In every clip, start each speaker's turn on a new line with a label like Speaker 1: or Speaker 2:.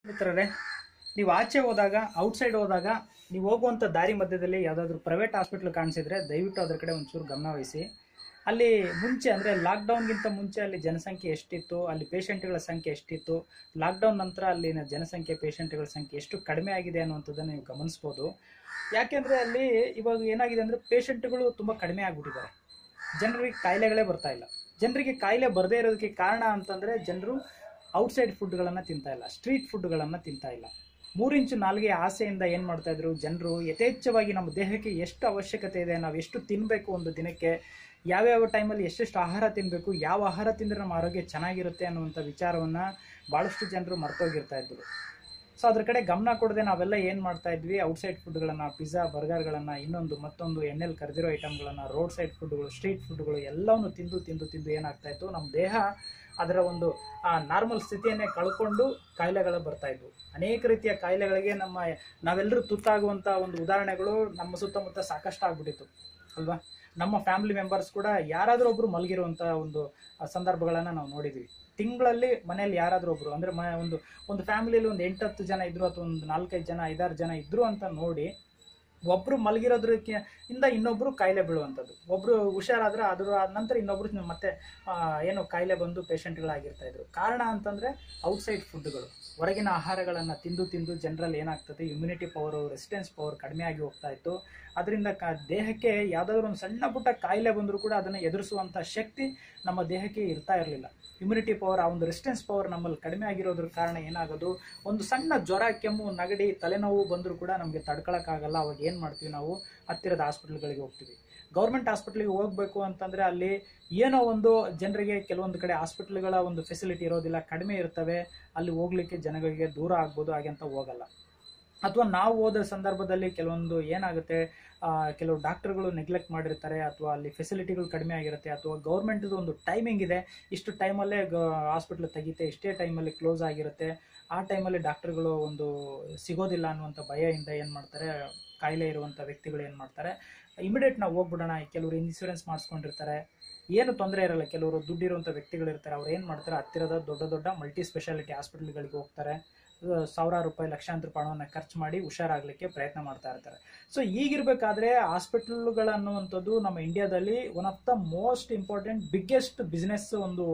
Speaker 1: ಮಿತ್ರರೇ ನೀವು ಆಚೆ ಹೋದಾಗ ಔಟ್ಸೈಡ್ ಹೋದಾಗ ನೀವು ಹೋಗುವಂಥ ದಾರಿ ಮಧ್ಯದಲ್ಲಿ ಯಾವುದಾದ್ರೂ ಪ್ರೈವೇಟ್ ಹಾಸ್ಪಿಟ್ಲ್ ಕಾಣಿಸಿದ್ರೆ ದಯವಿಟ್ಟು ಅದ್ರ ಕಡೆ ಒಂಚೂರು ಗಮನ ವಹಿಸಿ ಅಲ್ಲಿ ಮುಂಚೆ ಅಂದರೆ ಲಾಕ್ಡೌನ್ಗಿಂತ ಮುಂಚೆ ಅಲ್ಲಿ ಜನಸಂಖ್ಯೆ ಎಷ್ಟಿತ್ತು ಅಲ್ಲಿ ಪೇಷಂಟ್ಗಳ ಸಂಖ್ಯೆ ಎಷ್ಟಿತ್ತು ಲಾಕ್ಡೌನ್ ನಂತರ ಅಲ್ಲಿನ ಜನಸಂಖ್ಯೆ ಪೇಷಂಟ್ಗಳ ಸಂಖ್ಯೆ ಎಷ್ಟು ಕಡಿಮೆ ಆಗಿದೆ ಅನ್ನುವಂಥದ್ದನ್ನು ನೀವು ಗಮನಿಸ್ಬೋದು ಯಾಕೆಂದರೆ ಅಲ್ಲಿ ಇವಾಗ ಏನಾಗಿದೆ ಅಂದರೆ ಪೇಷಂಟ್ಗಳು ತುಂಬ ಕಡಿಮೆ ಆಗಿಬಿಟ್ಟಿದ್ದಾರೆ ಜನರಿಗೆ ಕಾಯಿಲೆಗಳೇ ಬರ್ತಾ ಇಲ್ಲ ಜನರಿಗೆ ಕಾಯಿಲೆ ಬರದೇ ಇರೋದಕ್ಕೆ ಕಾರಣ ಅಂತಂದರೆ ಜನರು ಔಟ್ಸೈಡ್ ಫುಡ್ಗಳನ್ನು ತಿಂತಾ ಇಲ್ಲ ಸ್ಟ್ರೀಟ್ ಫುಡ್ಗಳನ್ನು ತಿಂತಾ ಇಲ್ಲ ಮೂರಿಂಚು ನಾಲ್ಗೆ ಆಸೆಯಿಂದ ಏನು ಮಾಡ್ತಾ ಇದ್ರು ಜನರು ಯಥೇಚ್ಛವಾಗಿ ನಮ್ಮ ದೇಹಕ್ಕೆ ಎಷ್ಟು ಅವಶ್ಯಕತೆ ಇದೆ ನಾವು ಎಷ್ಟು ತಿನ್ನಬೇಕು ಒಂದು ದಿನಕ್ಕೆ ಯಾವ್ಯಾವ ಟೈಮಲ್ಲಿ ಎಷ್ಟೆಷ್ಟು ಆಹಾರ ತಿನ್ನಬೇಕು ಯಾವ ಆಹಾರ ತಿಂದರೆ ನಮ್ಮ ಆರೋಗ್ಯ ಚೆನ್ನಾಗಿರುತ್ತೆ ಅನ್ನುವಂಥ ವಿಚಾರವನ್ನು ಭಾಳಷ್ಟು ಜನರು ಮರ್ತೋಗಿರ್ತಾ ಇದ್ರು ಸೊ ಅದ್ರ ಕಡೆ ಗಮನ ಕೊಡದೆ ನಾವೆಲ್ಲ ಏನು ಮಾಡ್ತಾ ಇದ್ವಿ ಔಟ್ಸೈಡ್ ಫುಡ್ಗಳನ್ನು ಪಿಜ್ಜಾ ಬರ್ಗರ್ಗಳನ್ನು ಇನ್ನೊಂದು ಮತ್ತೊಂದು ಎಣ್ಣೆಲಿ ಕರೆದಿರೋ ಐಟಮ್ಗಳನ್ನು ರೋಡ್ ಸೈಡ್ ಫುಡ್ಗಳು ಸ್ಟ್ರೀಟ್ ಫುಡ್ಗಳು ಎಲ್ಲವನ್ನು ತಿಂದು ತಿಂದು ತಿಂದು ಏನಾಗ್ತಾ ಇತ್ತು ನಮ್ಮ ದೇಹ ಅದರ ಒಂದು ಆ ನಾರ್ಮಲ್ ಸ್ಥಿತಿಯನ್ನೇ ಕಳ್ಕೊಂಡು ಕಾಯಿಲೆಗಳು ಬರ್ತಾ ಇದ್ವು ಅನೇಕ ರೀತಿಯ ಕಾಯಿಲೆಗಳಿಗೆ ನಮ್ಮ ನಾವೆಲ್ಲರೂ ತುತ್ತಾಗುವಂಥ ಒಂದು ಉದಾಹರಣೆಗಳು ನಮ್ಮ ಸುತ್ತಮುತ್ತ ಸಾಕಷ್ಟು ಆಗ್ಬಿಟ್ಟಿತ್ತು ಅಲ್ವಾ ನಮ್ಮ ಫ್ಯಾಮಿಲಿ ಮೆಂಬರ್ಸ್ ಕೂಡ ಯಾರಾದರೂ ಒಬ್ರು ಮಲಗಿರುವಂಥ ಒಂದು ಸಂದರ್ಭಗಳನ್ನು ನಾವು ನೋಡಿದ್ವಿ ತಿಂಗಳಲ್ಲಿ ಮನೆಯಲ್ಲಿ ಯಾರಾದರೂ ಒಬ್ರು ಅಂದರೆ ಮ ಒಂದು ಒಂದು ಫ್ಯಾಮಿಲಿಯಲ್ಲಿ ಒಂದು ಎಂಟತ್ತು ಜನ ಇದ್ರು ಅಥವಾ ಒಂದು ನಾಲ್ಕೈದು ಜನ ಐದಾರು ಜನ ಇದ್ರು ಅಂತ ನೋಡಿ ಒಬ್ರು ಮಲಗಿರೋದ್ರಕ್ಕೆ ಇಂದ ಇನ್ನೊಬ್ರು ಕಾಯಿಲೆ ಬೀಳುವಂಥದ್ದು ಒಬ್ರು ಹುಷಾರಾದ್ರೆ ಅದ್ರ ಆದ ನಂತರ ಇನ್ನೊಬ್ರು ಮತ್ತೆ ಆ, ಏನು ಕಾಯಿಲೆ ಬಂದು ಪೇಷಂಟ್ಗಳಾಗಿರ್ತಾ ಇದ್ರು ಕಾರಣ ಅಂತಂದ್ರೆ ಔಟ್ಸೈಡ್ ಫುಡ್ಗಳು ಹೊರಗಿನ ಆಹಾರಗಳನ್ನು ತಿಂದು ತಿಂದು ಜನರಲ್ಲಿ ಏನಾಗ್ತದೆ ಇಮ್ಯುನಿಟಿ ಪವರು ರೆಸಿಸ್ಟೆನ್ಸ್ ಪವರ್ ಕಡಿಮೆ ಆಗಿ ಹೋಗ್ತಾ ಇತ್ತು ಅದರಿಂದ ಕ ದೇಹಕ್ಕೆ ಯಾವುದಾದ್ರೂ ಒಂದು ಸಣ್ಣ ಪುಟ್ಟ ಕಾಯಿಲೆ ಬಂದರೂ ಕೂಡ ಅದನ್ನು ಎದುರಿಸುವಂಥ ಶಕ್ತಿ ನಮ್ಮ ದೇಹಕ್ಕೆ ಇರ್ತಾ ಇರಲಿಲ್ಲ ಇಮ್ಯುನಿಟಿ ಪವರ್ ಆ ಒಂದು ರೆಸಿಸ್ಟೆನ್ಸ್ ಪವರ್ ನಮ್ಮಲ್ಲಿ ಕಡಿಮೆ ಆಗಿರೋದ್ರ ಕಾರಣ ಏನಾಗೋದು ಒಂದು ಸಣ್ಣ ಜ್ವರ ಕೆಮ್ಮು ನೆಗಡಿ ತಲೆನೋವು ಬಂದರೂ ಕೂಡ ನಮಗೆ ತಡ್ಕೊಳಕ್ಕಾಗಲ್ಲ ಅವಾಗ ಏನು ಮಾಡ್ತೀವಿ ನಾವು ಹತ್ತಿರದ ಹಾಸ್ಪಿಟ್ಲ್ಗಳಿಗೆ ಹೋಗ್ತೀವಿ ಗೌರ್ಮೆಂಟ್ ಹಾಸ್ಪಿಟ್ಲಿಗೆ ಹೋಗಬೇಕು ಅಂತಂದರೆ ಅಲ್ಲಿ ಏನೋ ಒಂದು ಜನರಿಗೆ ಕೆಲವೊಂದು ಕಡೆ ಹಾಸ್ಪಿಟ್ಲ್ಗಳ ಒಂದು ಫೆಸಿಲಿಟಿ ಇರೋದಿಲ್ಲ ಕಡಿಮೆ ಇರ್ತವೆ ಅಲ್ಲಿ ಹೋಗ್ಲಿಕ್ಕೆ ಜನಗಳಿಗೆ ದೂರ ಆಗ್ಬೋದು ಹಾಗೆ ಅಂತ ಹೋಗಲ್ಲ ಅಥವಾ ನಾವು ಹೋದ ಸಂದರ್ಭದಲ್ಲಿ ಕೆಲವೊಂದು ಏನಾಗುತ್ತೆ ಆ, ಕೆಲವು ಡಾಕ್ಟರ್ಗಳು ನೆಗ್ಲೆಕ್ಟ್ ಮಾಡಿರ್ತಾರೆ ಅಥವಾ ಅಲ್ಲಿ ಫೆಸಿಲಿಟಿಗಳು ಕಡಿಮೆ ಆಗಿರುತ್ತೆ ಅಥವಾ ಗೌರ್ಮೆಂಟ್ದು ಒಂದು ಟೈಮಿಂಗ್ ಇದೆ ಇಷ್ಟು ಟೈಮಲ್ಲೇ ಗ ಹಾಸ್ಪಿಟ್ಲ್ ತೆಗಿತೆ ಇಷ್ಟೇ ಟೈಮಲ್ಲಿ ಕ್ಲೋಸ್ ಆಗಿರುತ್ತೆ ಆ ಟೈಮಲ್ಲಿ ಡಾಕ್ಟರ್ಗಳು ಒಂದು ಸಿಗೋದಿಲ್ಲ ಅನ್ನುವಂಥ ಭಯದಿಂದ ಏನು ಮಾಡ್ತಾರೆ ಕಾಯಿಲೆ ಇರುವಂಥ ವ್ಯಕ್ತಿಗಳು ಏನು ಮಾಡ್ತಾರೆ ಇಮಿಡಿಯೇಟ್ ನಾವು ಹೋಗ್ಬಿಡೋಣ ಕೆಲವರು ಇನ್ಸೂರೆನ್ಸ್ ಮಾಡಿಸ್ಕೊಂಡಿರ್ತಾರೆ ಏನು ತೊಂದರೆ ಇರಲ್ಲ ಕೆಲವರು ದುಡ್ಡಿರುವಂಥ ವ್ಯಕ್ತಿಗಳಿರ್ತಾರೆ ಅವ್ರು ಏನು ಮಾಡ್ತಾರೆ ಹತ್ತಿರದ ದೊಡ್ಡ ದೊಡ್ಡ ಮಲ್ಟಿ ಸ್ಪೆಷಾಲಿಟಿ ಹಾಸ್ಪಿಟಲ್ಗಳಿಗೆ ಹೋಗ್ತಾರೆ ಅಹ್ ಸಾವಿರಾರು ರೂಪಾಯಿ ಲಕ್ಷಾಂತರ ರೂಪಾಯಿ ಹಣವನ್ನು ಖರ್ಚು ಮಾಡಿ ಹುಷಾರಾಗಲಿಕ್ಕೆ ಪ್ರಯತ್ನ ಮಾಡ್ತಾ ಇರ್ತಾರೆ ಸೊ ಈಗಿರ್ಬೇಕಾದ್ರೆ ಹಾಸ್ಪಿಟಲ್ಗಳು ಅನ್ನುವಂಥದ್ದು ನಮ್ಮ ಇಂಡಿಯಾದಲ್ಲಿ one of the most important biggest business ಒಂದು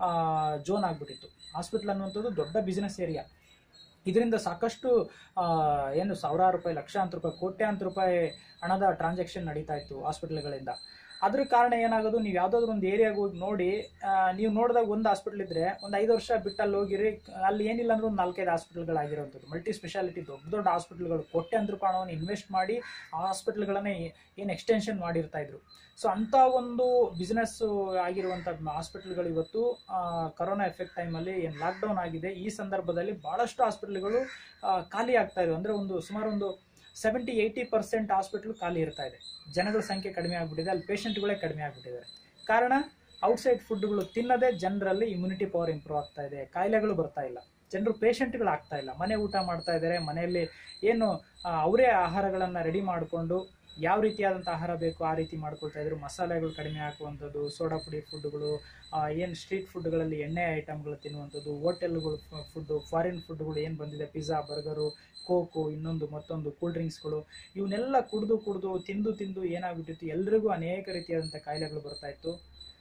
Speaker 1: ಜೋನ್ ಆಗಿಬಿಟ್ಟಿತ್ತು ಹಾಸ್ಪಿಟಲ್ ಅನ್ನುವಂಥದ್ದು ದೊಡ್ಡ ಬಿಸ್ನೆಸ್ ಏರಿಯಾ ಇದರಿಂದ ಸಾಕಷ್ಟು ಆ, ಏನು ಸಾವಿರಾರು ರೂಪಾಯಿ ಲಕ್ಷಾಂತರ ರೂಪಾಯಿ ಕೋಟ್ಯಾಂತರ ರೂಪಾಯಿ ಹಣದ ಟ್ರಾನ್ಸಾಕ್ಷನ್ ನಡೀತಾ ಇತ್ತು ಹಾಸ್ಪಿಟ್ಲ್ಗಳಿಂದ ಅದ್ರ ಕಾರಣ ಏನಾಗೋದು ನೀವು ಯಾವುದಾದ್ರೂ ಒಂದು ಏರಿಯಾಗೆ ಹೋಗಿ ನೋಡಿ ಆ, ನೀವು ನೋಡಿದಾಗ ಒಂದು ಹಾಸ್ಪಿಟ್ಲ್ ಇದ್ರೆ ಒಂದು ಐದು ವರ್ಷ ಬಿಟ್ಟು ಅಲ್ಲಿ ಹೋಗಿರಿ ಅಲ್ಲಿ ಏನಿಲ್ಲ ಅಂದ್ರೆ ಒಂದು ನಾಲ್ಕೈದು ಹಾಸ್ಪಿಟ್ಲ್ಗಳಾಗಿರೋಂಥದ್ದು ಮಲ್ಟಿ ಸ್ಪೆಷಾಲಿಟಿ ದೊಡ್ಡ ದೊಡ್ಡ ಹಾಸ್ಪಿಟ್ಲ್ಗಳು ಕೋಟ್ಯಾಂತರ ರೂಪಾಯಿ ಹಣವನ್ನು ಇನ್ವೆಸ್ಟ್ ಮಾಡಿ ಆ ಹಾಸ್ಪಿಟ್ಲ್ಗಳನ್ನೇ ಏನು ಎಕ್ಸ್ಟೆನ್ಷನ್ ಮಾಡಿರ್ತಾ ಇದ್ರು ಸೊ ಅಂಥ ಒಂದು ಬಿಸ್ನೆಸ್ ಆಗಿರುವಂಥ ಹಾಸ್ಪಿಟ್ಲ್ಗಳು ಇವತ್ತು ಆ, ಕರೋನಾ ಎಫೆಕ್ಟ್ ಟೈಮಲ್ಲಿ ಏನು ಲಾಕ್ಡೌನ್ ಆಗಿದೆ ಈ ಸಂದರ್ಭದಲ್ಲಿ ಭಾಳಷ್ಟು ಹಾಸ್ಪಿಟ್ಲ್ಗಳು ಆ, ಖಾಲಿ ಆಗ್ತಾ ಇದೆ ಅಂದರೆ ಒಂದು ಸುಮಾರು ಒಂದು ಸೆವೆಂಟಿ ಏಯ್ಟಿ ಪರ್ಸೆಂಟ್ ಹಾಸ್ಪಿಟ್ಲ್ ಖಾಲಿ ಇರ್ತಾ ಇದೆ ಜನಗಳ ಸಂಖ್ಯೆ ಕಡಿಮೆ ಆಗಿಬಿಟ್ಟಿದೆ ಅಲ್ಲಿ ಪೇಷಂಟ್ಗಳೇ ಕಡಿಮೆ ಆಗಿಬಿಟ್ಟಿದ್ದಾರೆ ಕಾರಣ ಔಟ್ಸೈಡ್ ಫುಡ್ಗಳು ತಿನ್ನದೇ ಜನರಲ್ಲಿ ಇಮ್ಯುನಿಟಿ ಪವರ್ ಇಂಪ್ರೂವ್ ಆಗ್ತಾ ಇದೆ ಕಾಯಿಲೆಗಳು ಬರ್ತಾ ಇಲ್ಲ ಜನರು ಪೇಷಂಟ್ಗಳು ಆಗ್ತಾ ಇಲ್ಲ ಮನೆ ಊಟ ಮಾಡ್ತಾ ಇದ್ದಾರೆ ಮನೆಯಲ್ಲಿ ಏನು ಆ, ಅವರೇ ಆಹಾರಗಳನ್ನು ರೆಡಿ ಮಾಡಿಕೊಂಡು ಯಾವ ರೀತಿಯಾದಂಥ ಆಹಾರ ಬೇಕು ಆ ರೀತಿ ಮಾಡ್ಕೊಳ್ತಾ ಇದ್ರು ಮಸಾಲೆಗಳು ಕಡಿಮೆ ಹಾಕುವಂಥದ್ದು ಸೋಡಾ ಪುಡಿ ಫುಡ್ಗಳು ಏನು ಸ್ಟ್ರೀಟ್ ಫುಡ್ಗಳಲ್ಲಿ ಎಣ್ಣೆ ಐಟಮ್ಗಳು ತಿನ್ನುವಂಥದ್ದು ಹೋಟೆಲ್ಗಳು ಫುಡ್ಡು ಫಾರಿನ್ ಫುಡ್ಗಳು ಏನು ಬಂದಿದೆ ಪಿಜ್ಜಾ ಬರ್ಗರು ಕೋಕು ಇನ್ನೊಂದು ಮತ್ತೊಂದು ಕೂಲ್ ಡ್ರಿಂಕ್ಸ್ಗಳು ಇವನ್ನೆಲ್ಲ ಕುಡಿದು ಕುಡಿದು ತಿಂದು ತಿಂದು ಏನಾಗ್ಬಿಟ್ಟಿತ್ತು ಎಲ್ರಿಗೂ ಅನೇಕ ರೀತಿಯಾದಂಥ ಕಾಯಿಲೆಗಳು ಬರ್ತಾ ಇತ್ತು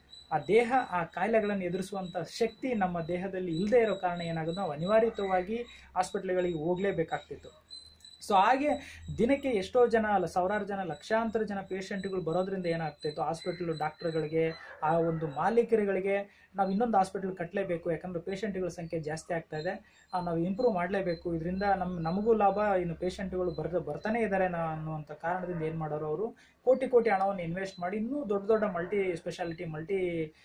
Speaker 1: ಆ ದೇಹ ಆ ಕಾಯಿಲೆಗಳನ್ನು ಎದುರಿಸುವಂಥ ಶಕ್ತಿ ನಮ್ಮ ದೇಹದಲ್ಲಿ ಇಲ್ಲದೆ ಇರೋ ಕಾರಣ ಏನಾಗೋದು ನಾವು ಅನಿವಾರ್ಯತವಾಗಿ ಹಾಸ್ಪಿಟ್ಲ್ಗಳಿಗೆ ಹೋಗಲೇಬೇಕಾಗ್ತಿತ್ತು ಸೊ ಹಾಗೆ ದಿನಕ್ಕೆ ಎಷ್ಟೋ ಜನ ಅಲ್ಲ ಸಾವಿರಾರು ಜನ ಲಕ್ಷಾಂತರ ಜನ ಪೇಷಂಟ್ಗಳು ಬರೋದ್ರಿಂದ ಏನಾಗ್ತಾಯಿತ್ತು ಹಾಸ್ಪಿಟಲ್ ಡಾಕ್ಟರ್ಗಳಿಗೆ ಆ ಒಂದು ಮಾಲೀಕರುಗಳಿಗೆ ನಾವು ಇನ್ನೊಂದು ಹಾಸ್ಪಿಟಲ್ ಕಟ್ಟಲೇಬೇಕು ಯಾಕಂದ್ರೆ ಪೇಷಂಟ್ಗಳ ಸಂಖ್ಯೆ ಜಾಸ್ತಿ ಆಗ್ತಾ ಇದೆ ಆ, ನಾವು ಇಂಪ್ರೂವ್ ಮಾಡಲೇಬೇಕು ಇದರಿಂದ ನಮ್ಮ ನಮಗೂ ಲಾಭ ಇನ್ನು ಪೇಷಂಟ್ಗಳು ಬರ್ ಬರ್ತಾನೆ ಇದ್ದಾರೆ ನಾ ಅನ್ನುವಂಥ ಕಾರಣದಿಂದ ಏನು ಮಾಡೋರು ಅವರು ಕೋಟಿ ಕೋಟಿ ಹಣವನ್ನು ಇನ್ವೆಸ್ಟ್ ಮಾಡಿ ಇನ್ನೂ ದೊಡ್ಡ ದೊಡ್ಡ ಮಲ್ಟಿ ಸ್ಪೆಷಾಲಿಟಿ ಮಲ್ಟಿ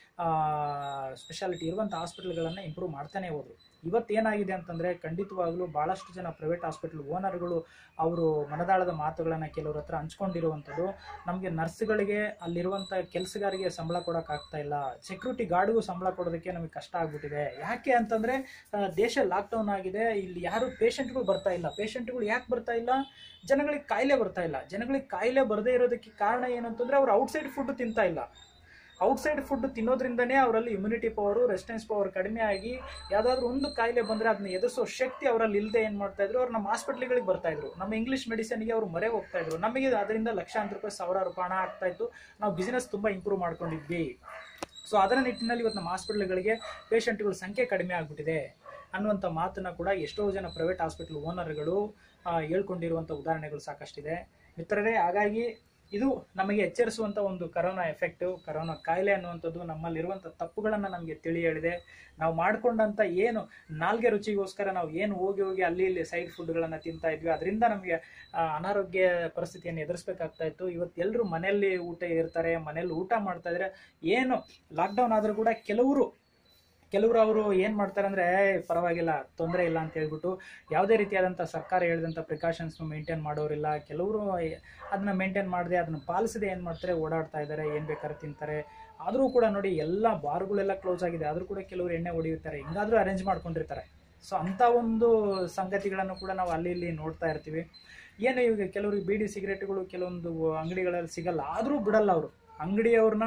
Speaker 1: ಸ್ಪೆಷಾಲಿಟಿ ಇರುವಂಥ ಹಾಸ್ಪಿಟಲ್ಗಳನ್ನು ಇಂಪ್ರೂವ್ ಮಾಡ್ತಾನೆ ಹೋದರು ಇವತ್ತೇನಾಗಿದೆ ಅಂತಂದರೆ ಖಂಡಿತವಾಗ್ಲೂ ಭಾಳಷ್ಟು ಜನ ಪ್ರೈವೇಟ್ ಹಾಸ್ಪಿಟಲ್ ಓನರ್ಗಳು ಅವರು ಮನದಾಳದ ಮಾತುಗಳನ್ನು ಕೆಲವ್ರ ಹತ್ರ ಹಂಚ್ಕೊಂಡಿರುವಂಥದ್ದು ನಮಗೆ ನರ್ಸ್ಗಳಿಗೆ ಅಲ್ಲಿರುವಂಥ ಕೆಲಸಗಾರಿಗೆ ಸಂಬಳ ಕೊಡೋಕ್ಕಾಗ್ತಾ ಇಲ್ಲ ಸೆಕ್ಯೂರಿಟಿ ಗಾರ್ಡ್ಗೂ ಸಂಬಳ ಕೊಡೋದಕ್ಕೆ ನಮಗೆ ಕಷ್ಟ ಆಗ್ಬಿಟ್ಟಿದೆ ಯಾಕೆ ಅಂತಂದರೆ ದೇಶ ಲಾಕ್ಡೌನ್ ಆಗಿದೆ ಇಲ್ಲಿ ಯಾರು ಪೇಷಂಟ್ಗಳು ಬರ್ತಾ ಇಲ್ಲ ಪೇಷಂಟ್ಗಳು ಯಾಕೆ ಬರ್ತಾ ಇಲ್ಲ ಜನಗಳಿಗೆ ಕಾಯಿಲೆ ಬರ್ತಾ ಇಲ್ಲ ಜನಗಳಿಗೆ ಕಾಯಿಲೆ ಬರದೇ ಇರೋದಕ್ಕೆ ಕಾರಣ ಏನಂತಂದರೆ ಅವ್ರು ಔಟ್ಸೈಡ್ ಫುಡ್ ತಿಂತಾ ಇಲ್ಲ ಔಟ್ಸೈಡ್ ಫುಡ್ ತಿನ್ನೋದ್ರಿಂದನೇ ಅವರಲ್ಲಿ ಇಮ್ಯುನಿಟಿ ಪವರ್ ರೆಸಿಸ್ಟೆನ್ಸ್ ಪವರ್ ಕಡಿಮೆ ಆಗಿ ಯಾವ್ದಾದ್ರು ಒಂದು ಕಾಯಿಲೆ ಬಂದ್ರೆ ಅದನ್ನ ಎದುರಿಸೋ ಶಕ್ತಿ ಅವರಲ್ಲಿ ಇಲ್ಲದೆ ಏನ್ ಮಾಡ್ತಾ ಇದ್ರು ಅವ್ರು ನಮ್ಮ ಹಾಸ್ಪಿಟ್ಲ್ಗಳಿಗೆ ಬರ್ತಾ ಇದ್ರು ನಮ್ಮ ಇಂಗ್ಲಿಷ್ ಮೆಡಿಸಿನ್ಗೆ ಅವರು ಮೊರೆ ಹೋಗ್ತಾ ಇದ್ರು ನಮಗೆ ಅದರಿಂದ ಲಕ್ಷಾಂತರ ರೂಪಾಯಿ ಸಾವಿರಾರು ರೂಪಾಯಿ ಹಣ ಆಗ್ತಾ ಇತ್ತು ನಾವು ಬಿಸಿನೆಸ್ ತುಂಬಾ ಇಂಪ್ರೂವ್ ಮಾಡ್ಕೊಂಡಿದ್ವಿ ಸೊ ಅದರ ನಿಟ್ಟಿನಲ್ಲಿ ಇವತ್ತು ನಮ್ಮ ಹಾಸ್ಪಿಟ್ಲ್ಗಳಿಗೆ ಪೇಷಂಟ್ಗಳ ಸಂಖ್ಯೆ ಕಡಿಮೆ ಆಗ್ಬಿಟ್ಟಿದೆ ಅನ್ನುವಂಥ ಮಾತನ್ನ ಕೂಡ ಎಷ್ಟೋ ಜನ ಪ್ರೈವೇಟ್ ಹಾಸ್ಪಿಟಲ್ ಓನರ್ಗಳು ಹೇಳ್ಕೊಂಡಿರುವಂಥ ಉದಾಹರಣೆಗಳು ಸಾಕಷ್ಟಿದೆ ಮಿತ್ರರೇ ಹಾಗಾಗಿ ಇದು ನಮಗೆ ಎಚ್ಚರಿಸುವಂಥ ಒಂದು ಕರೋನಾ ಎಫೆಕ್ಟು ಕರೋನಾ ಕಾಯಿಲೆ ಅನ್ನುವಂಥದ್ದು ನಮ್ಮಲ್ಲಿರುವಂಥ ತಪ್ಪುಗಳನ್ನು ನಮಗೆ ತಿಳಿ ಹೇಳಿದೆ ನಾವು ಮಾಡ್ಕೊಂಡಂಥ ಏನು ನಾಲ್ಗೆ ರುಚಿಗೋಸ್ಕರ ನಾವು ಏನು ಹೋಗಿ ಹೋಗಿ ಅಲ್ಲಿ ಇಲ್ಲಿ ಸೈಡ್ ಫುಡ್ಗಳನ್ನು ತಿಂತಾ ಇದ್ವಿ ಅದರಿಂದ ನಮಗೆ ಆ, ಅನಾರೋಗ್ಯ ಪರಿಸ್ಥಿತಿಯನ್ನು ಎದುರಿಸಬೇಕಾಗ್ತಾ ಇತ್ತು ಇವತ್ತು ಎಲ್ಲರೂ ಮನೆಯಲ್ಲಿ ಊಟ ಇರ್ತಾರೆ ಮನೆಯಲ್ಲಿ ಊಟ ಮಾಡ್ತಾ ಇದ್ರೆ ಏನು ಲಾಕ್ಡೌನ್ ಆದರೂ ಕೂಡ ಕೆಲವರು ಕೆಲವರು ಅವರು ಏನು ಮಾಡ್ತಾರೆ ಅಂದರೆ ಪರವಾಗಿಲ್ಲ ತೊಂದರೆ ಇಲ್ಲ ಅಂತ ಹೇಳ್ಬಿಟ್ಟು ಯಾವುದೇ ರೀತಿಯಾದಂಥ ಸರ್ಕಾರ ಹೇಳಿದಂಥ ಪ್ರಿಕಾಷನ್ಸ್ ಮೇಂಟೈನ್ ಮಾಡೋರಿಲ್ಲ ಕೆಲವರು ಅದನ್ನ ಮೇಂಟೈನ್ ಮಾಡದೆ ಅದನ್ನ ಪಾಲಿಸದೆ ಏನು ಮಾಡ್ತಾರೆ ಓಡಾಡ್ತಾ ಇದ್ದಾರೆ ಏನು ಬೇಕಾದ್ರೆ ತಿಂತಾರೆ ಆದರೂ ಕೂಡ ನೋಡಿ ಎಲ್ಲ ಬಾರ್ಗಳೆಲ್ಲ ಕ್ಲೋಸ್ ಆಗಿದೆ ಆದರೂ ಕೂಡ ಕೆಲವರು ಎಣ್ಣೆ ಹೊಡೆಯುತ್ತಾರೆ ಹಿಂಗಾದ್ರೂ ಅರೇಂಜ್ ಮಾಡ್ಕೊಂಡಿರ್ತಾರೆ ಸೊ ಅಂಥ ಒಂದು ಸಂಗತಿಗಳನ್ನು ಕೂಡ ನಾವು ಅಲ್ಲಿ ಇಲ್ಲಿ ನೋಡ್ತಾ ಇರ್ತೀವಿ ಏನು ಈಗ ಕೆಲವರಿಗೆ ಬೀಡಿ ಸಿಗರೇಟ್ಗಳು ಕೆಲವೊಂದು ಅಂಗಡಿಗಳಲ್ಲಿ ಸಿಗಲ್ಲ ಆದರೂ ಬಿಡಲ್ಲ ಅವರು ಅಂಗಡಿಯವ್ರನ್ನ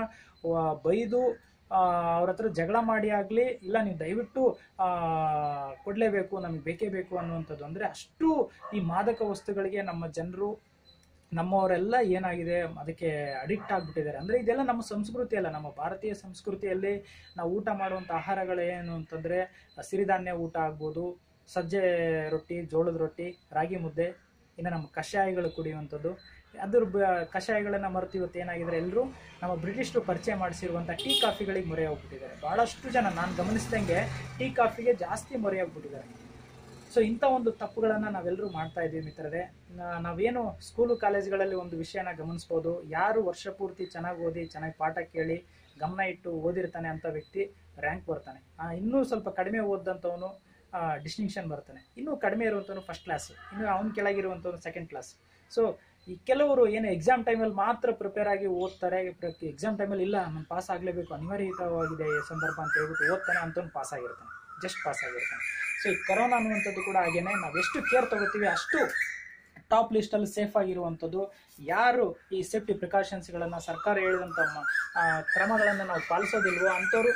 Speaker 1: ಬೈದು ಅವ್ರ ಹತ್ರ ಜಗಳ ಮಾಡಿ ಆಗಲಿ ಇಲ್ಲ ನೀವು ದಯವಿಟ್ಟು ಆ, ಕೊಡಲೇಬೇಕು ನಮಗೆ ಬೇಕೇ ಬೇಕು ಅನ್ನುವಂಥದ್ದು ಅಂದರೆ ಅಷ್ಟು ಈ ಮಾದಕ ವಸ್ತುಗಳಿಗೆ ನಮ್ಮ ಜನರು ನಮ್ಮವರೆಲ್ಲ ಏನಾಗಿದೆ ಅದಕ್ಕೆ ಅಡಿಕ್ಟ್ ಆಗಿಬಿಟ್ಟಿದ್ದಾರೆ ಅಂದರೆ ಇದೆಲ್ಲ ನಮ್ಮ ಸಂಸ್ಕೃತಿ ಅಲ್ಲ ನಮ್ಮ ಭಾರತೀಯ ಸಂಸ್ಕೃತಿಯಲ್ಲಿ ನಾವು ಊಟ ಮಾಡುವಂಥ ಆಹಾರಗಳೇನು ಅಂತಂದರೆ ಸಿರಿಧಾನ್ಯ ಊಟ ಆಗ್ಬೋದು ಸಜ್ಜೆ ರೊಟ್ಟಿ ಜೋಳದ ರೊಟ್ಟಿ ರಾಗಿ ಮುದ್ದೆ ಇನ್ನು ನಮ್ಮ ಕಷಾಯಗಳು ಕುಡಿಯುವಂಥದ್ದು ಅದ್ರ ಬ ಕಷಾಯಗಳನ್ನು ಮರೆತು ಇವತ್ತು ಏನಾಗಿದ್ದಾರೆ ಎಲ್ಲರೂ ನಮ್ಮ ಬ್ರಿಟಿಷರು ಪರಿಚಯ ಮಾಡಿಸಿರುವಂಥ ಟೀ ಕಾಫಿಗಳಿಗೆ ಮೊರೆ ಹೋಗ್ಬಿಟ್ಟಿದ್ದಾರೆ ಭಾಳಷ್ಟು ಜನ ನಾನು ಗಮನಿಸಿದಂಗೆ ಟೀ ಕಾಫಿಗೆ ಜಾಸ್ತಿ ಮೊರೆ ಹೋಗ್ಬಿಟ್ಟಿದ್ದಾರೆ ಸೊ ಇಂಥ ಒಂದು ತಪ್ಪುಗಳನ್ನು ನಾವೆಲ್ಲರೂ ಮಾಡ್ತಾ ಇದ್ದೀವಿ ಮಿತ್ರರೇ ನಾ- ನಾವೇನು ಸ್ಕೂಲು ಕಾಲೇಜ್ಗಳಲ್ಲಿ ಒಂದು ವಿಷಯನ ಗಮನಿಸ್ಬೋದು ಯಾರು ವರ್ಷ ಪೂರ್ತಿ ಚೆನ್ನಾಗಿ ಓದಿ ಚೆನ್ನಾಗಿ ಪಾಠ ಕೇಳಿ ಗಮನ ಇಟ್ಟು ಓದಿರ್ತಾನೆ ಅಂತ ವ್ಯಕ್ತಿ ರ್ಯಾಂಕ್ ಬರ್ತಾನೆ ಆ, ಇನ್ನೂ ಸ್ವಲ್ಪ ಕಡಿಮೆ ಓದಂಥವನು ಡಿಸ್ಟಿಂಕ್ಷನ್ ಬರ್ತಾನೆ ಇನ್ನೂ ಕಡಿಮೆ ಇರುವಂಥವನು ಫಸ್ಟ್ ಕ್ಲಾಸ್ ಇನ್ನು ಅವನ ಕೆಳಗಿರುವಂಥವನು ಸೆಕೆಂಡ್ ಕ್ಲಾಸ್ ಸೊ ಈ ಕೆಲವರು ಏನು ಎಕ್ಸಾಮ್ ಟೈಮಲ್ಲಿ ಮಾತ್ರ ಪ್ರಿಪೇರ್ ಆಗಿ ಓದ್ತಾರೆ ಎಕ್ಸಾಮ್ ಟೈಮಲ್ಲಿ ಇಲ್ಲ ನಾನು ಪಾಸ್ ಆಗಲೇಬೇಕು ಅನಿವಾರ್ಯವಾಗಿದೆ ಈ ಸಂದರ್ಭ ಅಂತ ಹೇಳ್ಬಿಟ್ಟು ಓದ್ತಾನೆ ಅಂತವ್ನು ಪಾಸ್ ಆಗಿರ್ತಾನೆ ಜಸ್ಟ್ ಪಾಸ್ ಆಗಿರ್ತಾನೆ ಸೊ ಈ ಕರೋನಾ ಅನ್ನುವಂಥದ್ದು ಕೂಡ ಹಾಗೇನೆ ನಾವು ಎಷ್ಟು ಕೇರ್ ತಗೋತೀವಿ ಅಷ್ಟು ಟಾಪ್ ಲಿಸ್ಟಲ್ಲಿ ಸೇಫ್ ಆಗಿರುವಂಥದ್ದು ಯಾರು ಈ ಸೇಫ್ಟಿ ಪ್ರಿಕಾಷನ್ಸ್ಗಳನ್ನು ಸರ್ಕಾರ ಹೇಳಿದಂಥ ಕ್ರಮಗಳನ್ನು ನಾವು ಪಾಲಿಸೋದಿಲ್ವೋ ಅಂಥವ್ರು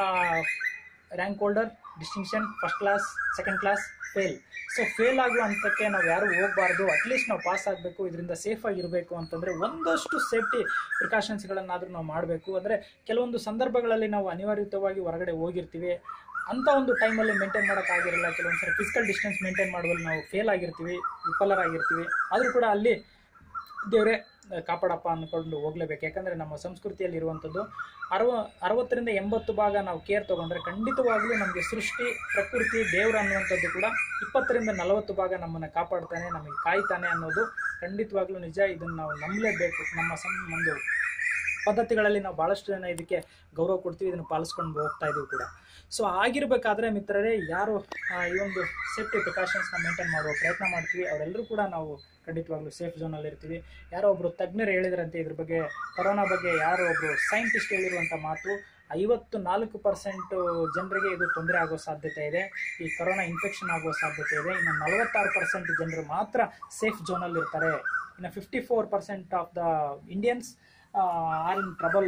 Speaker 1: rank holder distinction first class second class fail so fail ಆಗುವ ಹಂತಕ್ಕೆ ನಾವು ಯಾರು ಹೋಗಬಾರ್ದು ಅಟ್ಲೀಸ್ಟ್ ನಾವು ಪಾಸ್ ಆಗಬೇಕು ಇದರಿಂದ ಸೇಫ್ ಆಗಿರಬೇಕು ಅಂತಂದರೆ ಒಂದಷ್ಟು ಸೇಫ್ಟಿ ಪ್ರಿಕಾಷನ್ಸ್ಗಳನ್ನಾದರೂ ನಾವು ಮಾಡಬೇಕು ಅಂದರೆ ಕೆಲವೊಂದು ಸಂದರ್ಭಗಳಲ್ಲಿ ನಾವು ಅನಿವಾರ್ಯತವಾಗಿ ಹೊರಗಡೆ ಹೋಗಿರ್ತೀವಿ ಅಂಥ ಒಂದು ಟೈಮಲ್ಲಿ ಮೇಂಟೈನ್ ಮಾಡೋಕ್ಕಾಗಿರಲ್ಲ ಕೆಲವೊಂದು ಸರಿ ಫಿಸಿಕಲ್ ಡಿಸ್ಟೆನ್ಸ್ ಮೇಂಟೈನ್ ಮಾಡುವಲ್ಲಿ ನಾವು ಫೇಲ್ ಆಗಿರ್ತೀವಿ ವಿಫಲರಾಗಿರ್ತೀವಿ ಆದರೂ ಕೂಡ ಅಲ್ಲಿ ದೇವರೇ ಕಾಪಾಡಪ್ಪ ಅಂದ್ಕೊಂಡು ಹೋಗ್ಲೇಬೇಕು ಯಾಕಂದರೆ ನಮ್ಮ ಸಂಸ್ಕೃತಿಯಲ್ಲಿ ಇರುವಂಥದ್ದು ಅರವ ಅರವತ್ತರಿಂದ ಎಂಬತ್ತು ಭಾಗ ನಾವು ಕೇರ್ ತೊಗೊಂಡ್ರೆ ಖಂಡಿತವಾಗ್ಲೂ ನಮಗೆ ಸೃಷ್ಟಿ ಪ್ರಕೃತಿ ದೇವರು ಅನ್ನುವಂಥದ್ದು ಕೂಡ ಇಪ್ಪತ್ತರಿಂದ ನಲವತ್ತು ಭಾಗ ನಮ್ಮನ್ನು ಕಾಪಾಡ್ತಾನೆ ನಮಗೆ ಕಾಯ್ತಾನೆ ಅನ್ನೋದು ಖಂಡಿತವಾಗ್ಲೂ ನಿಜ ಇದನ್ನು ನಾವು ನಂಬಲೇಬೇಕು ನಮ್ಮ ಸಂ ಒಂದು ಪದ್ಧತಿಗಳಲ್ಲಿ ನಾವು ಭಾಳಷ್ಟು ಜನ ಇದಕ್ಕೆ ಗೌರವ ಕೊಡ್ತೀವಿ ಇದನ್ನು ಪಾಲಿಸ್ಕೊಂಡು ಹೋಗ್ತಾ ಇದೀವಿ ಕೂಡ ಸೊ ಆಗಿರಬೇಕಾದ್ರೆ ಮಿತ್ರರೇ ಯಾರು ಆ, ಈ ಒಂದು ಸೇಫ್ಟಿ ಪ್ರಿಕಾಷನ್ಸ್ನ ಮೇಂಟೈನ್ ಮಾಡುವ ಪ್ರಯತ್ನ ಮಾಡ್ತೀವಿ ಅವರೆಲ್ಲರೂ ಕೂಡ ನಾವು ಖಂಡಿತವಾಗ್ಲೂ ಸೇಫ್ ಝೋನಲ್ಲಿ ಇರ್ತೀವಿ ಯಾರೋ ಒಬ್ಬರು ತಜ್ಞರು ಹೇಳಿದ್ರಂತೆ ಇದ್ರ ಬಗ್ಗೆ ಕೊರೋನಾ ಬಗ್ಗೆ ಯಾರೋ ಒಬ್ಬರು ಸೈಂಟಿಸ್ಟ್ ಹೇಳಿರುವಂಥ ಮಾತು ಐವತ್ತು ನಾಲ್ಕು ಪರ್ಸೆಂಟ್ ಜನರಿಗೆ ಇದು ತೊಂದರೆ ಆಗೋ ಸಾಧ್ಯತೆ ಇದೆ ಈ ಕೊರೋನಾ ಇನ್ಫೆಕ್ಷನ್ ಆಗೋ ಸಾಧ್ಯತೆ ಇದೆ ಇನ್ನು ನಲವತ್ತಾರು ಪರ್ಸೆಂಟ್ ಜನರು ಮಾತ್ರ ಸೇಫ್ ಝೋನಲ್ಲಿ ಇರ್ತಾರೆ ಇನ್ನು fifty four percent of the Indians are in trouble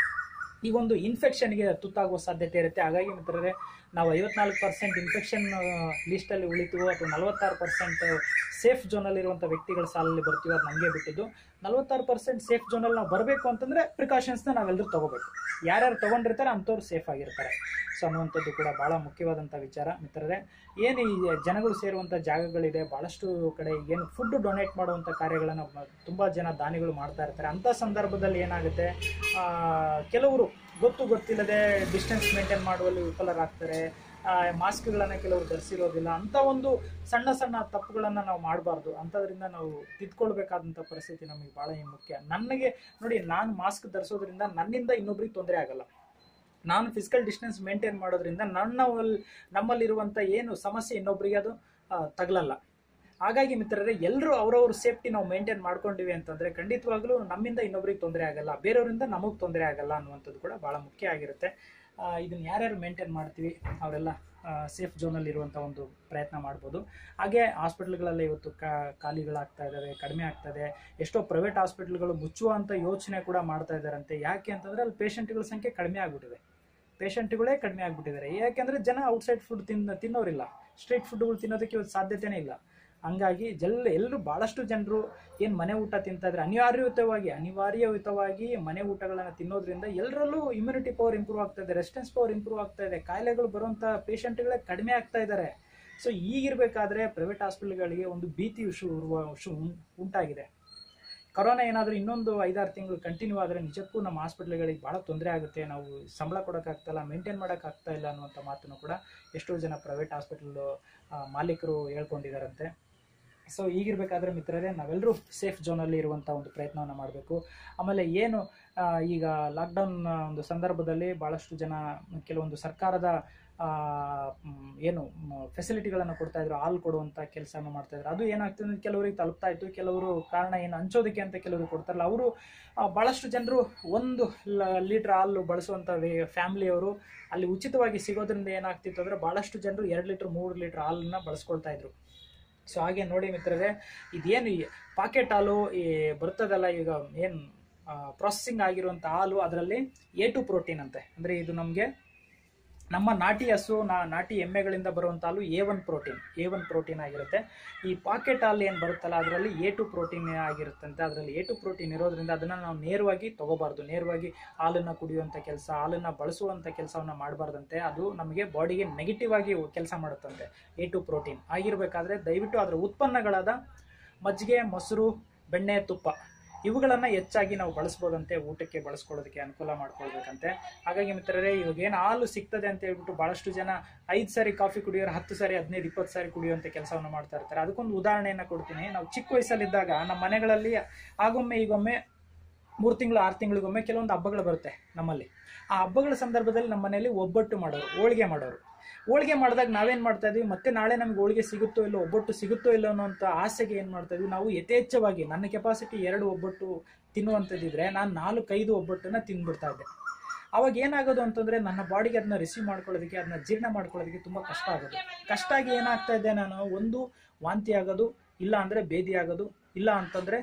Speaker 1: ಈ ಒಂದು ಇನ್ಫೆಕ್ಷನ್ಗೆ ತುತ್ತಾಗುವ ಸಾಧ್ಯತೆ ಇರುತ್ತೆ ಹಾಗಾಗಿ ಮಿತ್ರರೇ ನಾವು ಐವತ್ನಾಲ್ಕು ಪರ್ಸೆಂಟ್ ಇನ್ಫೆಕ್ಷನ್ ಲಿಸ್ಟಲ್ಲಿ ಉಳಿತೀವೋ ಅಥವಾ ನಲವತ್ತಾರು ಪರ್ಸೆಂಟ್ ಸೇಫ್ ಝೋನಲ್ಲಿರುವಂಥ ವ್ಯಕ್ತಿಗಳ ಸಾಲಲ್ಲಿ ಬರ್ತೀವೋ ಅದು ನಮಗೆ ಬಿಟ್ಟಿದ್ದು ನಲವತ್ತಾರು ಪರ್ಸೆಂಟ್ ಸೇಫ್ ಝೋನಲ್ಲಿ ನಾವು ಬರಬೇಕು ಅಂತಂದರೆ ಪ್ರಿಕಾಷನ್ಸ್ನ ನಾವೆಲ್ಲರೂ ತೊಗೋಬೇಕು ಯಾರ್ಯಾರು ತೊಗೊಂಡಿರ್ತಾರೆ ಅಂಥವ್ರು ಸೇಫ್ ಆಗಿರ್ತಾರೆ ಸೊ ಅನ್ನುವಂಥದ್ದು ಕೂಡ ಭಾಳ ಮುಖ್ಯವಾದಂಥ ವಿಚಾರ ಮಿತ್ರರೇ ಏನು ಈ ಜನಗಳು ಸೇರುವಂಥ ಜಾಗಗಳಿದೆ ಭಾಳಷ್ಟು ಕಡೆ ಏನು ಫುಡ್ ಡೊನೇಟ್ ಮಾಡುವಂಥ ಕಾರ್ಯಗಳನ್ನು ತುಂಬ ಜನ ದಾನಿಗಳು ಮಾಡ್ತಾ ಇರ್ತಾರೆ ಅಂಥ ಸಂದರ್ಭದಲ್ಲಿ ಏನಾಗುತ್ತೆ ಆ, ಕೆಲವರು ಗೊತ್ತು ಗೊತ್ತಿಲ್ಲದೆ ಡಿಸ್ಟೆನ್ಸ್ ಮೇಂಟೈನ್ ಮಾಡುವಲ್ಲಿ ವಿಫಲರಾಗ್ತಾರೆ ಮಾಸ್ಕ್ಗಳನ್ನು ಕೆಲವರು ಧರಿಸಿರೋದಿಲ್ಲ ಅಂಥ ಒಂದು ಸಣ್ಣ ಸಣ್ಣ ತಪ್ಪುಗಳನ್ನು ನಾವು ಮಾಡಬಾರ್ದು ಅಂಥದ್ರಿಂದ ನಾವು ತಿದ್ಕೊಳ್ಬೇಕಾದಂಥ ಪರಿಸ್ಥಿತಿ ನಮಗೆ ಭಾಳ ಮುಖ್ಯ ನನಗೆ ನೋಡಿ ನಾನು ಮಾಸ್ಕ್ ಧರಿಸೋದ್ರಿಂದ ನನ್ನಿಂದ ಇನ್ನೊಬ್ರಿಗೆ ತೊಂದರೆ ಆಗಲ್ಲ ನಾನು ಫಿಸಿಕಲ್ ಡಿಸ್ಟೆನ್ಸ್ ಮೇಂಟೈನ್ ಮಾಡೋದ್ರಿಂದ ನನ್ನ ನಮ್ಮಲ್ಲಿರುವಂಥ ಏನು ಸಮಸ್ಯೆ ಇನ್ನೊಬ್ರಿಗೆ ಅದು ಆ, ತಗಲಲ್ಲ ಹಾಗಾಗಿ ಮಿತ್ರರೇ ಎಲ್ಲರೂ ಅವರವ್ರ ಸೇಫ್ಟಿ ನಾವು ಮೇಂಟೈನ್ ಮಾಡ್ಕೊಂಡಿವಿ ಅಂತಂದ್ರೆ ಖಂಡಿತವಾಗ್ಲೂ ನಮ್ಮಿಂದ ಇನ್ನೊಬ್ರಿಗೆ ತೊಂದರೆ ಆಗಲ್ಲ ಬೇರೆಯವರಿಂದ ನಮಗೆ ತೊಂದರೆ ಆಗಲ್ಲ ಅನ್ನುವಂಥದ್ದು ಕೂಡ ಬಹಳ ಮುಖ್ಯ ಆಗಿರುತ್ತೆ ಇದನ್ನು ಯಾರ್ಯಾರು ಮೇಂಟೈನ್ ಮಾಡ್ತೀವಿ ಅವರೆಲ್ಲ ಸೇಫ್ ಝೋನಲ್ಲಿ ಇರುವಂಥ ಒಂದು ಪ್ರಯತ್ನ ಮಾಡ್ಬೋದು ಹಾಗೆ ಹಾಸ್ಪಿಟ್ಲ್ಗಳಲ್ಲಿ ಇವತ್ತು ಕಾ ಖಾಲಿಗಳಾಗ್ತಾ ಇದ್ದಾವೆ ಕಡಿಮೆ ಆಗ್ತದೆ ಎಷ್ಟೋ ಪ್ರೈವೇಟ್ ಹಾಸ್ಪಿಟ್ಲ್ಗಳು ಮುಚ್ಚುವಂಥ ಯೋಚನೆ ಕೂಡ ಮಾಡ್ತಾ ಇದ್ದಾರಂತೆ ಯಾಕೆ ಅಂತಂದರೆ ಅಲ್ಲಿ ಪೇಷಂಟ್ಗಳ ಸಂಖ್ಯೆ ಕಡಿಮೆ ಆಗಿಬಿಟ್ಟಿದೆ ಪೇಷಂಟ್ಗಳೇ ಕಡಿಮೆ ಆಗಿಬಿಟ್ಟಿದ್ದಾರೆ ಯಾಕೆಂದರೆ ಜನ ಔಟ್ಸೈಡ್ ಫುಡ್ ತಿನ್ನ ತಿನ್ನೋರಿಲ್ಲ ಸ್ಟ್ರೀಟ್ ಫುಡ್ಗಳು ತಿನ್ನೋದಕ್ಕೆ ಇವತ್ತು ಸಾಧ್ಯತೆನೇ ಇಲ್ಲ ಹಂಗಾಗಿ ಜಲ್ ಎಲ್ಲರೂ ಭಾಳಷ್ಟು ಜನರು ಏನು ಮನೆ ಊಟ ತಿಂತಾ ಇದ್ರೆ ಅನಿವಾರ್ಯಯುತವಾಗಿ ಅನಿವಾರ್ಯಯುತವಾಗಿ ಮನೆ ಊಟಗಳನ್ನು ತಿನ್ನೋದ್ರಿಂದ ಎಲ್ಲರಲ್ಲೂ ಇಮ್ಯುನಿಟಿ ಪವರ್ ಇಂಪ್ರೂವ್ ಆಗ್ತಾ ಇದೆ ರೆಸಿಸ್ಟೆನ್ಸ್ ಪವರ್ ಇಂಪ್ರೂವ್ ಆಗ್ತಾ ಇದೆ ಕಾಯಿಲೆಗಳು ಬರುವಂಥ ಪೇಷಂಟ್ಗಳೇ ಕಡಿಮೆ ಆಗ್ತಾ ಇದ್ದಾರೆ ಸೊ ಈಗಿರಬೇಕಾದ್ರೆ ಪ್ರೈವೇಟ್ ಹಾಸ್ಪಿಟಲ್ಗಳಿಗೆ ಒಂದು ಭೀತಿ ವಿಷು ವಿಷು ಉಂಟಾಗಿದೆ ಕೊರೋನಾ ಏನಾದರೂ ಇನ್ನೊಂದು ಐದಾರು ತಿಂಗಳು ಕಂಟಿನ್ಯೂ ಆದರೆ ನಿಜಕ್ಕೂ ನಮ್ಮ ಹಾಸ್ಪಿಟ್ಲ್ಗಳಿಗೆ ಭಾಳ ತೊಂದರೆ ಆಗುತ್ತೆ ನಾವು ಸಂಬಳ ಕೊಡೋಕ್ಕಾಗ್ತಾಯಿಲ್ಲ ಮೇಂಟೈನ್ ಮಾಡೋಕ್ಕಾಗ್ತಾ ಇಲ್ಲ ಅನ್ನುವಂಥ ಮಾತನ್ನು ಕೂಡ ಎಷ್ಟೋ ಜನ ಪ್ರೈವೇಟ್ ಹಾಸ್ಪಿಟಲ್ ಮಾಲೀಕರು ಹೇಳ್ಕೊಂಡಿದ್ದಾರಂತೆ ಸೊ ಈಗಿರಬೇಕಾದ್ರೆ ಮಿತ್ರರೇ ನಾವೆಲ್ಲರೂ ಸೇಫ್ ಝೋನಲ್ಲಿ ಇರುವಂಥ ಒಂದು ಪ್ರಯತ್ನವನ್ನು ಮಾಡಬೇಕು ಆಮೇಲೆ ಏನು ಆ, ಈಗ ಲಾಕ್ಡೌನ್ ಒಂದು ಸಂದರ್ಭದಲ್ಲಿ ಭಾಳಷ್ಟು ಜನ ಕೆಲವೊಂದು ಸರ್ಕಾರದ ಆ, ಮ್, ಏನು ಫೆಸಿಲಿಟಿಗಳನ್ನು ಕೊಡ್ತಾ ಇದ್ರು ಹಾಲು ಕೊಡುವಂಥ ಕೆಲಸನ ಮಾಡ್ತಾ ಇದ್ರು ಅದು ಏನಾಗ್ತದೆ ಅಂದ್ರೆ ಕೆಲವರಿಗೆ ತಲುಪ್ತಾ ಇತ್ತು ಕೆಲವರು ಕಾರಣ ಏನು ಹಂಚೋದಕ್ಕೆ ಅಂತ ಕೆಲವರು ಕೊಡ್ತಾರಲ್ಲ ಅವರು ಭಾಳಷ್ಟು ಜನರು ಒಂದು ಲೀಟ್ರ್ ಹಾಲು ಬಳಸುವಂಥ ಫ್ಯಾಮಿಲಿಯವರು ಅಲ್ಲಿ ಉಚಿತವಾಗಿ ಸಿಗೋದ್ರಿಂದ ಏನಾಗ್ತಿತ್ತು ಅಂದರೆ ಭಾಳಷ್ಟು ಜನರು ಎರಡು ಲೀಟ್ರ್ ಮೂರು ಲೀಟ್ರ್ ಹಾಲನ್ನ ಬಳಸ್ಕೊಳ್ತಾ ಇದ್ರು ಸೊ ಹಾಗೆ ನೋಡಿ ಮಿತ್ರರೇ ಇದೇನು ಈ ಪಾಕೆಟ್ ಹಾಲು ಈ ಬರ್ತದಲ್ಲ ಈಗ ಏನು ಪ್ರೊಸೆಸಿಂಗ್ ಆಗಿರುವಂಥ ಹಾಲು ಅದರಲ್ಲಿ ಎ ಟು ಪ್ರೋಟೀನ್ ಅಂತೆ ಅಂದರೆ ಇದು ನಮಗೆ ನಮ್ಮ ನಾಟಿ ಹಸು ನಾ ನಾಟಿ ಎಮ್ಮೆಗಳಿಂದ ಬರುವಂಥ ಹಾಲು A one protein A one protein ಆಗಿರುತ್ತೆ ಈ ಪಾಕೆಟ್ ಹಾಲು ಏನು ಬರುತ್ತಲ್ಲ ಅದರಲ್ಲಿ ಎ ಟು ಪ್ರೋಟೀನ್ ಆಗಿರುತ್ತಂತೆ ಅದರಲ್ಲಿ ಎ ಟು ಪ್ರೋಟೀನ್ ಇರೋದ್ರಿಂದ ಅದನ್ನು ನಾವು ನೇರವಾಗಿ ತಗೋಬಾರ್ದು ನೇರವಾಗಿ ಹಾಲನ್ನು ಕುಡಿಯುವಂಥ ಕೆಲಸ ಹಾಲನ್ನು ಬಳಸುವಂಥ ಕೆಲಸವನ್ನು ಮಾಡಬಾರ್ದಂತೆ ಅದು ನಮಗೆ ಬಾಡಿಗೆ ನೆಗೆಟಿವ್ ಆಗಿ ಕೆಲಸ ಮಾಡುತ್ತಂತೆ ಎ ಟು ಪ್ರೋಟೀನ್ ಆಗಿರಬೇಕಾದ್ರೆ ದಯವಿಟ್ಟು ಅದರ ಉತ್ಪನ್ನಗಳಾದ ಮಜ್ಜಿಗೆ ಮೊಸರು ಬೆಣ್ಣೆ ತುಪ್ಪ ಇವುಗಳನ್ನು ಹೆಚ್ಚಾಗಿ ನಾವು ಬಳಸ್ಬೋದಂತೆ ಊಟಕ್ಕೆ ಬಳಸ್ಕೊಳ್ಳೋದಕ್ಕೆ ಅನುಕೂಲ ಮಾಡ್ಕೊಳ್ಬೇಕಂತೆ ಹಾಗಾಗಿ ಮಿತ್ರರೇ ಇವಾಗ ಏನು ಹಾಲು ಸಿಗ್ತದೆ ಅಂತ ಹೇಳ್ಬಿಟ್ಟು ಭಾಳಷ್ಟು ಜನ ಐದು ಸಾರಿ ಕಾಫಿ ಕುಡಿಯೋರು ಹತ್ತು ಸಾರಿ ಹದಿನೈದು ಇಪ್ಪತ್ತು ಸಾರಿ ಕುಡಿಯುವಂಥ ಕೆಲಸವನ್ನು ಮಾಡ್ತಾ ಇರ್ತಾರೆ ಅದಕ್ಕೊಂದು ಉದಾಹರಣೆಯನ್ನು ಕೊಡ್ತೀನಿ ನಾವು ಚಿಕ್ಕ ವಯಸ್ಸಲ್ಲಿದ್ದಾಗ ನಮ್ಮ ಮನೆಗಳಲ್ಲಿ ಆಗೊಮ್ಮೆ ಈಗೊಮ್ಮೆ ಮೂರು ತಿಂಗಳು ಆರು ತಿಂಗಳಿಗೊಮ್ಮೆ ಕೆಲವೊಂದು ಹಬ್ಬಗಳು ಬರುತ್ತೆ ನಮ್ಮಲ್ಲಿ ಆ ಹಬ್ಬಗಳ ಸಂದರ್ಭದಲ್ಲಿ ನಮ್ಮ ಮನೆಯಲ್ಲಿ ಒಬ್ಬಟ್ಟು ಮಾಡೋರು ಹೋಳಿಗೆ ಮಾಡೋರು ಹೋಳಿಗೆ ಮಾಡಿದಾಗ ನಾವೇನು ಮಾಡ್ತಾ ಇದೀವಿ ಮತ್ತೆ ನಾಳೆ ನಮ್ಗೆ ಹೋಳಿಗೆ ಸಿಗುತ್ತೋ ಇಲ್ಲೋ ಒಬ್ಬಟ್ಟು ಸಿಗುತ್ತೋ ಇಲ್ಲೋ ಅನ್ನೋಂಥ ಆಸೆಗೆ ಏನು ಮಾಡ್ತಾ ಇದೀವಿ ನಾವು ಯಥೇಚ್ಛವಾಗಿ ನನ್ನ ಕೆಪಾಸಿಟಿ ಎರಡು ಒಬ್ಬಟ್ಟು ತಿನ್ನುವಂಥದ್ದಿದ್ರೆ ನಾನು ನಾಲ್ಕೈದು ಒಬ್ಬಟ್ಟನ್ನ ತಿಂದ್ಬಿಡ್ತಾ ಇದ್ದೆ ಅವಾಗ ಏನಾಗೋದು ಅಂತಂದ್ರೆ ನನ್ನ ಬಾಡಿಗೆ ಅದನ್ನ ರಿಸೀವ್ ಮಾಡ್ಕೊಳ್ಳೋದಕ್ಕೆ ಅದನ್ನ ಜೀರ್ಣ ಮಾಡ್ಕೊಳ್ಳೋದಕ್ಕೆ ತುಂಬಾ ಕಷ್ಟ ಆಗೋದು ಕಷ್ಟ ಆಗಿ ಏನಾಗ್ತಾ ಇದೆ ನಾನು ಒಂದು ವಾಂತಿ ಆಗೋದು ಇಲ್ಲ ಅಂದ್ರೆ ಬೇದಿ ಆಗೋದು ಇಲ್ಲ ಅಂತಂದ್ರೆ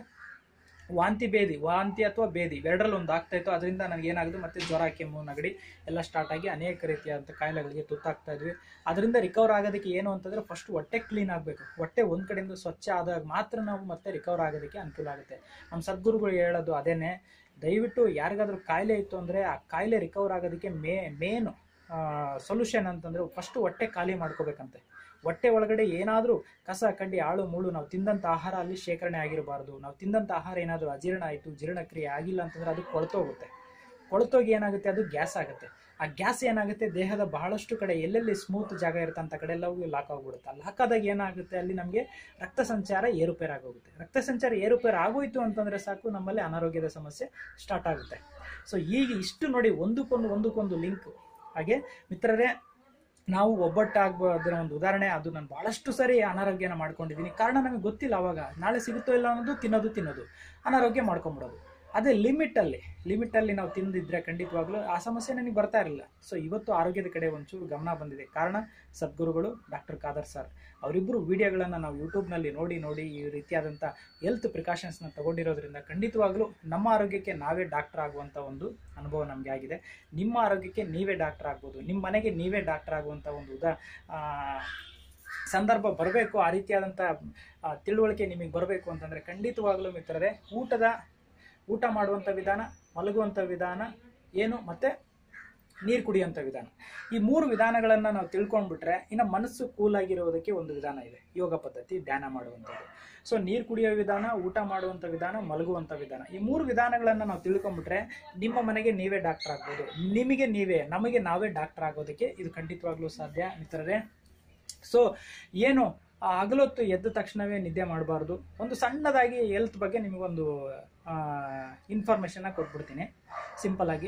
Speaker 1: ವಾಂತಿ ಬೇದಿ ವಾಂತಿ ಅಥವಾ ಬೇದಿ ಎರಡರಲ್ಲಿ ಒಂದು ಆಗ್ತಾ ಇತ್ತು ಅದರಿಂದ ನನಗೆ ಏನಾಗೋದು ಮತ್ತೆ ಜ್ವರ ಕೆಮ್ಮು ನೆಗಡಿ ಎಲ್ಲ ಸ್ಟಾರ್ಟ್ ಆಗಿ ಅನೇಕ ರೀತಿಯಾದಂಥ ಕಾಯಿಲೆಗಳಿಗೆ ತುತ್ತಾಗ್ತಾ ಇದ್ವಿ ಅದರಿಂದ ರಿಕವರ್ ಆಗೋದಕ್ಕೆ ಏನು ಅಂತಂದ್ರೆ ಫಸ್ಟ್ ಹೊಟ್ಟೆ ಕ್ಲೀನ್ ಆಗಬೇಕು ಹೊಟ್ಟೆ ಒಂದು ಕಡೆಯಿಂದ ಸ್ವಚ್ಛ ಆದಾಗ ಮಾತ್ರ ನಾವು ಮತ್ತೆ ರಿಕವರ್ ಆಗೋದಕ್ಕೆ ಅನುಕೂಲ ಆಗುತ್ತೆ ನಮ್ಮ ಸದ್ಗುರುಗಳು ಹೇಳೋದು ಅದೇನೆ ದಯವಿಟ್ಟು ಯಾರಿಗಾದ್ರೂ ಕಾಯಿಲೆ ಇತ್ತು ಅಂದರೆ ಆ ಕಾಯಿಲೆ ರಿಕವರ್ ಆಗೋದಕ್ಕೆ ಮೇ ಮೇನು ಸೊಲ್ಯೂಷನ್ ಅಂತಂದರೆ ಫಸ್ಟು ಹೊಟ್ಟೆ ಖಾಲಿ ಮಾಡ್ಕೋಬೇಕಂತೆ ಹೊಟ್ಟೆ ಒಳಗಡೆ ಏನಾದರೂ ಕಸ ಕಡ್ಡಿ ಆಳು ಮೂಳು ನಾವು ತಿಂದಂಥ ಆಹಾರ ಅಲ್ಲಿ ಶೇಖರಣೆ ಆಗಿರಬಾರ್ದು ನಾವು ತಿಂದಂಥ ಆಹಾರ ಏನಾದರೂ ಅಜೀರ್ಣ ಆಯಿತು ಜೀರ್ಣಕ್ರಿಯೆ ಆಗಿಲ್ಲ ಅಂತಂದರೆ ಅದು ಕೊಳ್ತೋಗುತ್ತೆ ಕೊಳ್ತೋಗಿ ಏನಾಗುತ್ತೆ ಅದು ಗ್ಯಾಸ್ ಆಗುತ್ತೆ ಆ ಗ್ಯಾಸ್ ಏನಾಗುತ್ತೆ ದೇಹದ ಬಹಳಷ್ಟು ಕಡೆ ಎಲ್ಲೆಲ್ಲಿ ಸ್ಮೂತ್ ಜಾಗ ಇರುತ್ತೆ ಅಂತ ಕಡೆ ಎಲ್ಲವೂ ಲಾಕ್ ಆಗಿಬಿಡುತ್ತೆ ಲಾಕ್ ಆದಾಗ ಏನಾಗುತ್ತೆ ಅಲ್ಲಿ ನಮಗೆ ರಕ್ತ ಸಂಚಾರ ಏರುಪೇರು ಆಗೋಗುತ್ತೆ ರಕ್ತ ಸಂಚಾರ ಏರುಪೇರು ಆಗೋಯ್ತು ಅಂತಂದರೆ ಸಾಕು ನಮ್ಮಲ್ಲಿ ಅನಾರೋಗ್ಯದ ಸಮಸ್ಯೆ ಸ್ಟಾರ್ಟ್ ಆಗುತ್ತೆ ಸೊ ಈಗ ಇಷ್ಟು ನೋಡಿ ಒಂದಕ್ಕೊಂದು ಒಂದಕ್ಕೊಂದು ಲಿಂಕ್ ಹಾಗೆ ಮಿತ್ರರೇ ನಾವು ಒಬ್ಬಟ್ಟಾಗುವ ಅದರ ಒಂದು ಉದಾಹರಣೆ ಅದು ನಾನು ಬಹಳಷ್ಟು ಸರಿ ಅನಾರೋಗ್ಯನ ಮಾಡ್ಕೊಂಡಿದ್ದೀನಿ ಕಾರಣ ನಮಗೆ ಗೊತ್ತಿಲ್ಲ ಅವಾಗ ನಾಳೆ ಸಿಗುತ್ತೋ ಇಲ್ಲ ಅನ್ನೋದು ತಿನ್ನೋದು ತಿನ್ನೋದು ಅನಾರೋಗ್ಯ ಮಾಡ್ಕೊಂಬಿಡೋದು ಅದೇ ಲಿಮಿಟಲ್ಲಿ ಲಿಮಿಟಲ್ಲಿ ನಾವು ತಿಂದಿದ್ರೆ ಖಂಡಿತವಾಗ್ಲೂ ಆ ಸಮಸ್ಯೆ ನನಗೆ ಬರ್ತಾ ಇರಲಿಲ್ಲ ಸೊ ಇವತ್ತು ಆರೋಗ್ಯದ ಕಡೆ ಒಂಚೂರು ಗಮನ ಬಂದಿದೆ ಕಾರಣ ಸದ್ಗುರುಗಳು ಡಾಕ್ಟರ್ ಖಾದರ್ ಸರ್ ಅವರಿಬ್ಬರು ವಿಡಿಯೋಗಳನ್ನು ನಾವು ಯೂಟ್ಯೂಬ್ನಲ್ಲಿ ನೋಡಿ ನೋಡಿ ಈ ರೀತಿಯಾದಂಥ ಹೆಲ್ತ್ ಪ್ರಿಕಾಷನ್ಸ್ನ ತಗೊಂಡಿರೋದ್ರಿಂದ ಖಂಡಿತವಾಗ್ಲೂ ನಮ್ಮ ಆರೋಗ್ಯಕ್ಕೆ ನಾವೇ ಡಾಕ್ಟರ್ ಆಗುವಂಥ ಒಂದು ಅನುಭವ ನಮಗೆ ಆಗಿದೆ ನಿಮ್ಮ ಆರೋಗ್ಯಕ್ಕೆ ನೀವೇ ಡಾಕ್ಟರ್ ಆಗ್ಬೋದು ನಿಮ್ಮ ಮನೆಗೆ ನೀವೇ ಡಾಕ್ಟರ್ ಆಗುವಂಥ ಒಂದು ಉದಾ ಆ, ಸಂದರ್ಭ ಬರಬೇಕು ಆ ರೀತಿಯಾದಂಥ ಆ, ತಿಳುವಳಿಕೆ ನಿಮಗೆ ಬರಬೇಕು ಅಂತಂದರೆ ಖಂಡಿತವಾಗ್ಲೂ ಮಿತ್ರರೇ ಊಟದ ಊಟ ಮಾಡುವಂಥ ವಿಧಾನ ಮಲಗುವಂಥ ವಿಧಾನ ಏನು ಮತ್ತು ನೀರು ಕುಡಿಯುವಂಥ ವಿಧಾನ ಈ ಮೂರು ವಿಧಾನಗಳನ್ನು ನಾವು ತಿಳ್ಕೊಂಡ್ಬಿಟ್ರೆ ಇನ್ನು ಮನಸ್ಸು ಕೂಲಾಗಿರೋದಕ್ಕೆ ಒಂದು ವಿಧಾನ ಇದೆ ಯೋಗ ಪದ್ಧತಿ ಧ್ಯಾನ ಮಾಡುವಂಥದ್ದು ಸೊ ನೀರು ಕುಡಿಯೋ ವಿಧಾನ ಊಟ ಮಾಡುವಂಥ ವಿಧಾನ ಮಲಗುವಂಥ ವಿಧಾನ ಈ ಮೂರು ವಿಧಾನಗಳನ್ನು ನಾವು ತಿಳ್ಕೊಂಡ್ಬಿಟ್ರೆ ನಿಮ್ಮ ಮನೆಗೆ ನೀವೇ ಡಾಕ್ಟರ್ ಆಗ್ಬೋದು ನಿಮಗೆ ನೀವೇ ನಮಗೆ ನಾವೇ ಡಾಕ್ಟರ್ ಆಗೋದಕ್ಕೆ ಇದು ಖಂಡಿತವಾಗ್ಲೂ ಸಾಧ್ಯ ಮಿತ್ರರೇ ಸೊ ಏನು ಆ ಹಗಲೊತ್ತು ಎದ್ದ ತಕ್ಷಣವೇ ನಿದ್ದೆ ಮಾಡಬಾರ್ದು ಒಂದು ಸಣ್ಣದಾಗಿ ಹೆಲ್ತ್ ಬಗ್ಗೆ ನಿಮಗೊಂದು ಇನ್ಫಾರ್ಮೇಷನ್ನ ಕೊಟ್ಬಿಡ್ತೀನಿ ಸಿಂಪಲ್ ಆಗಿ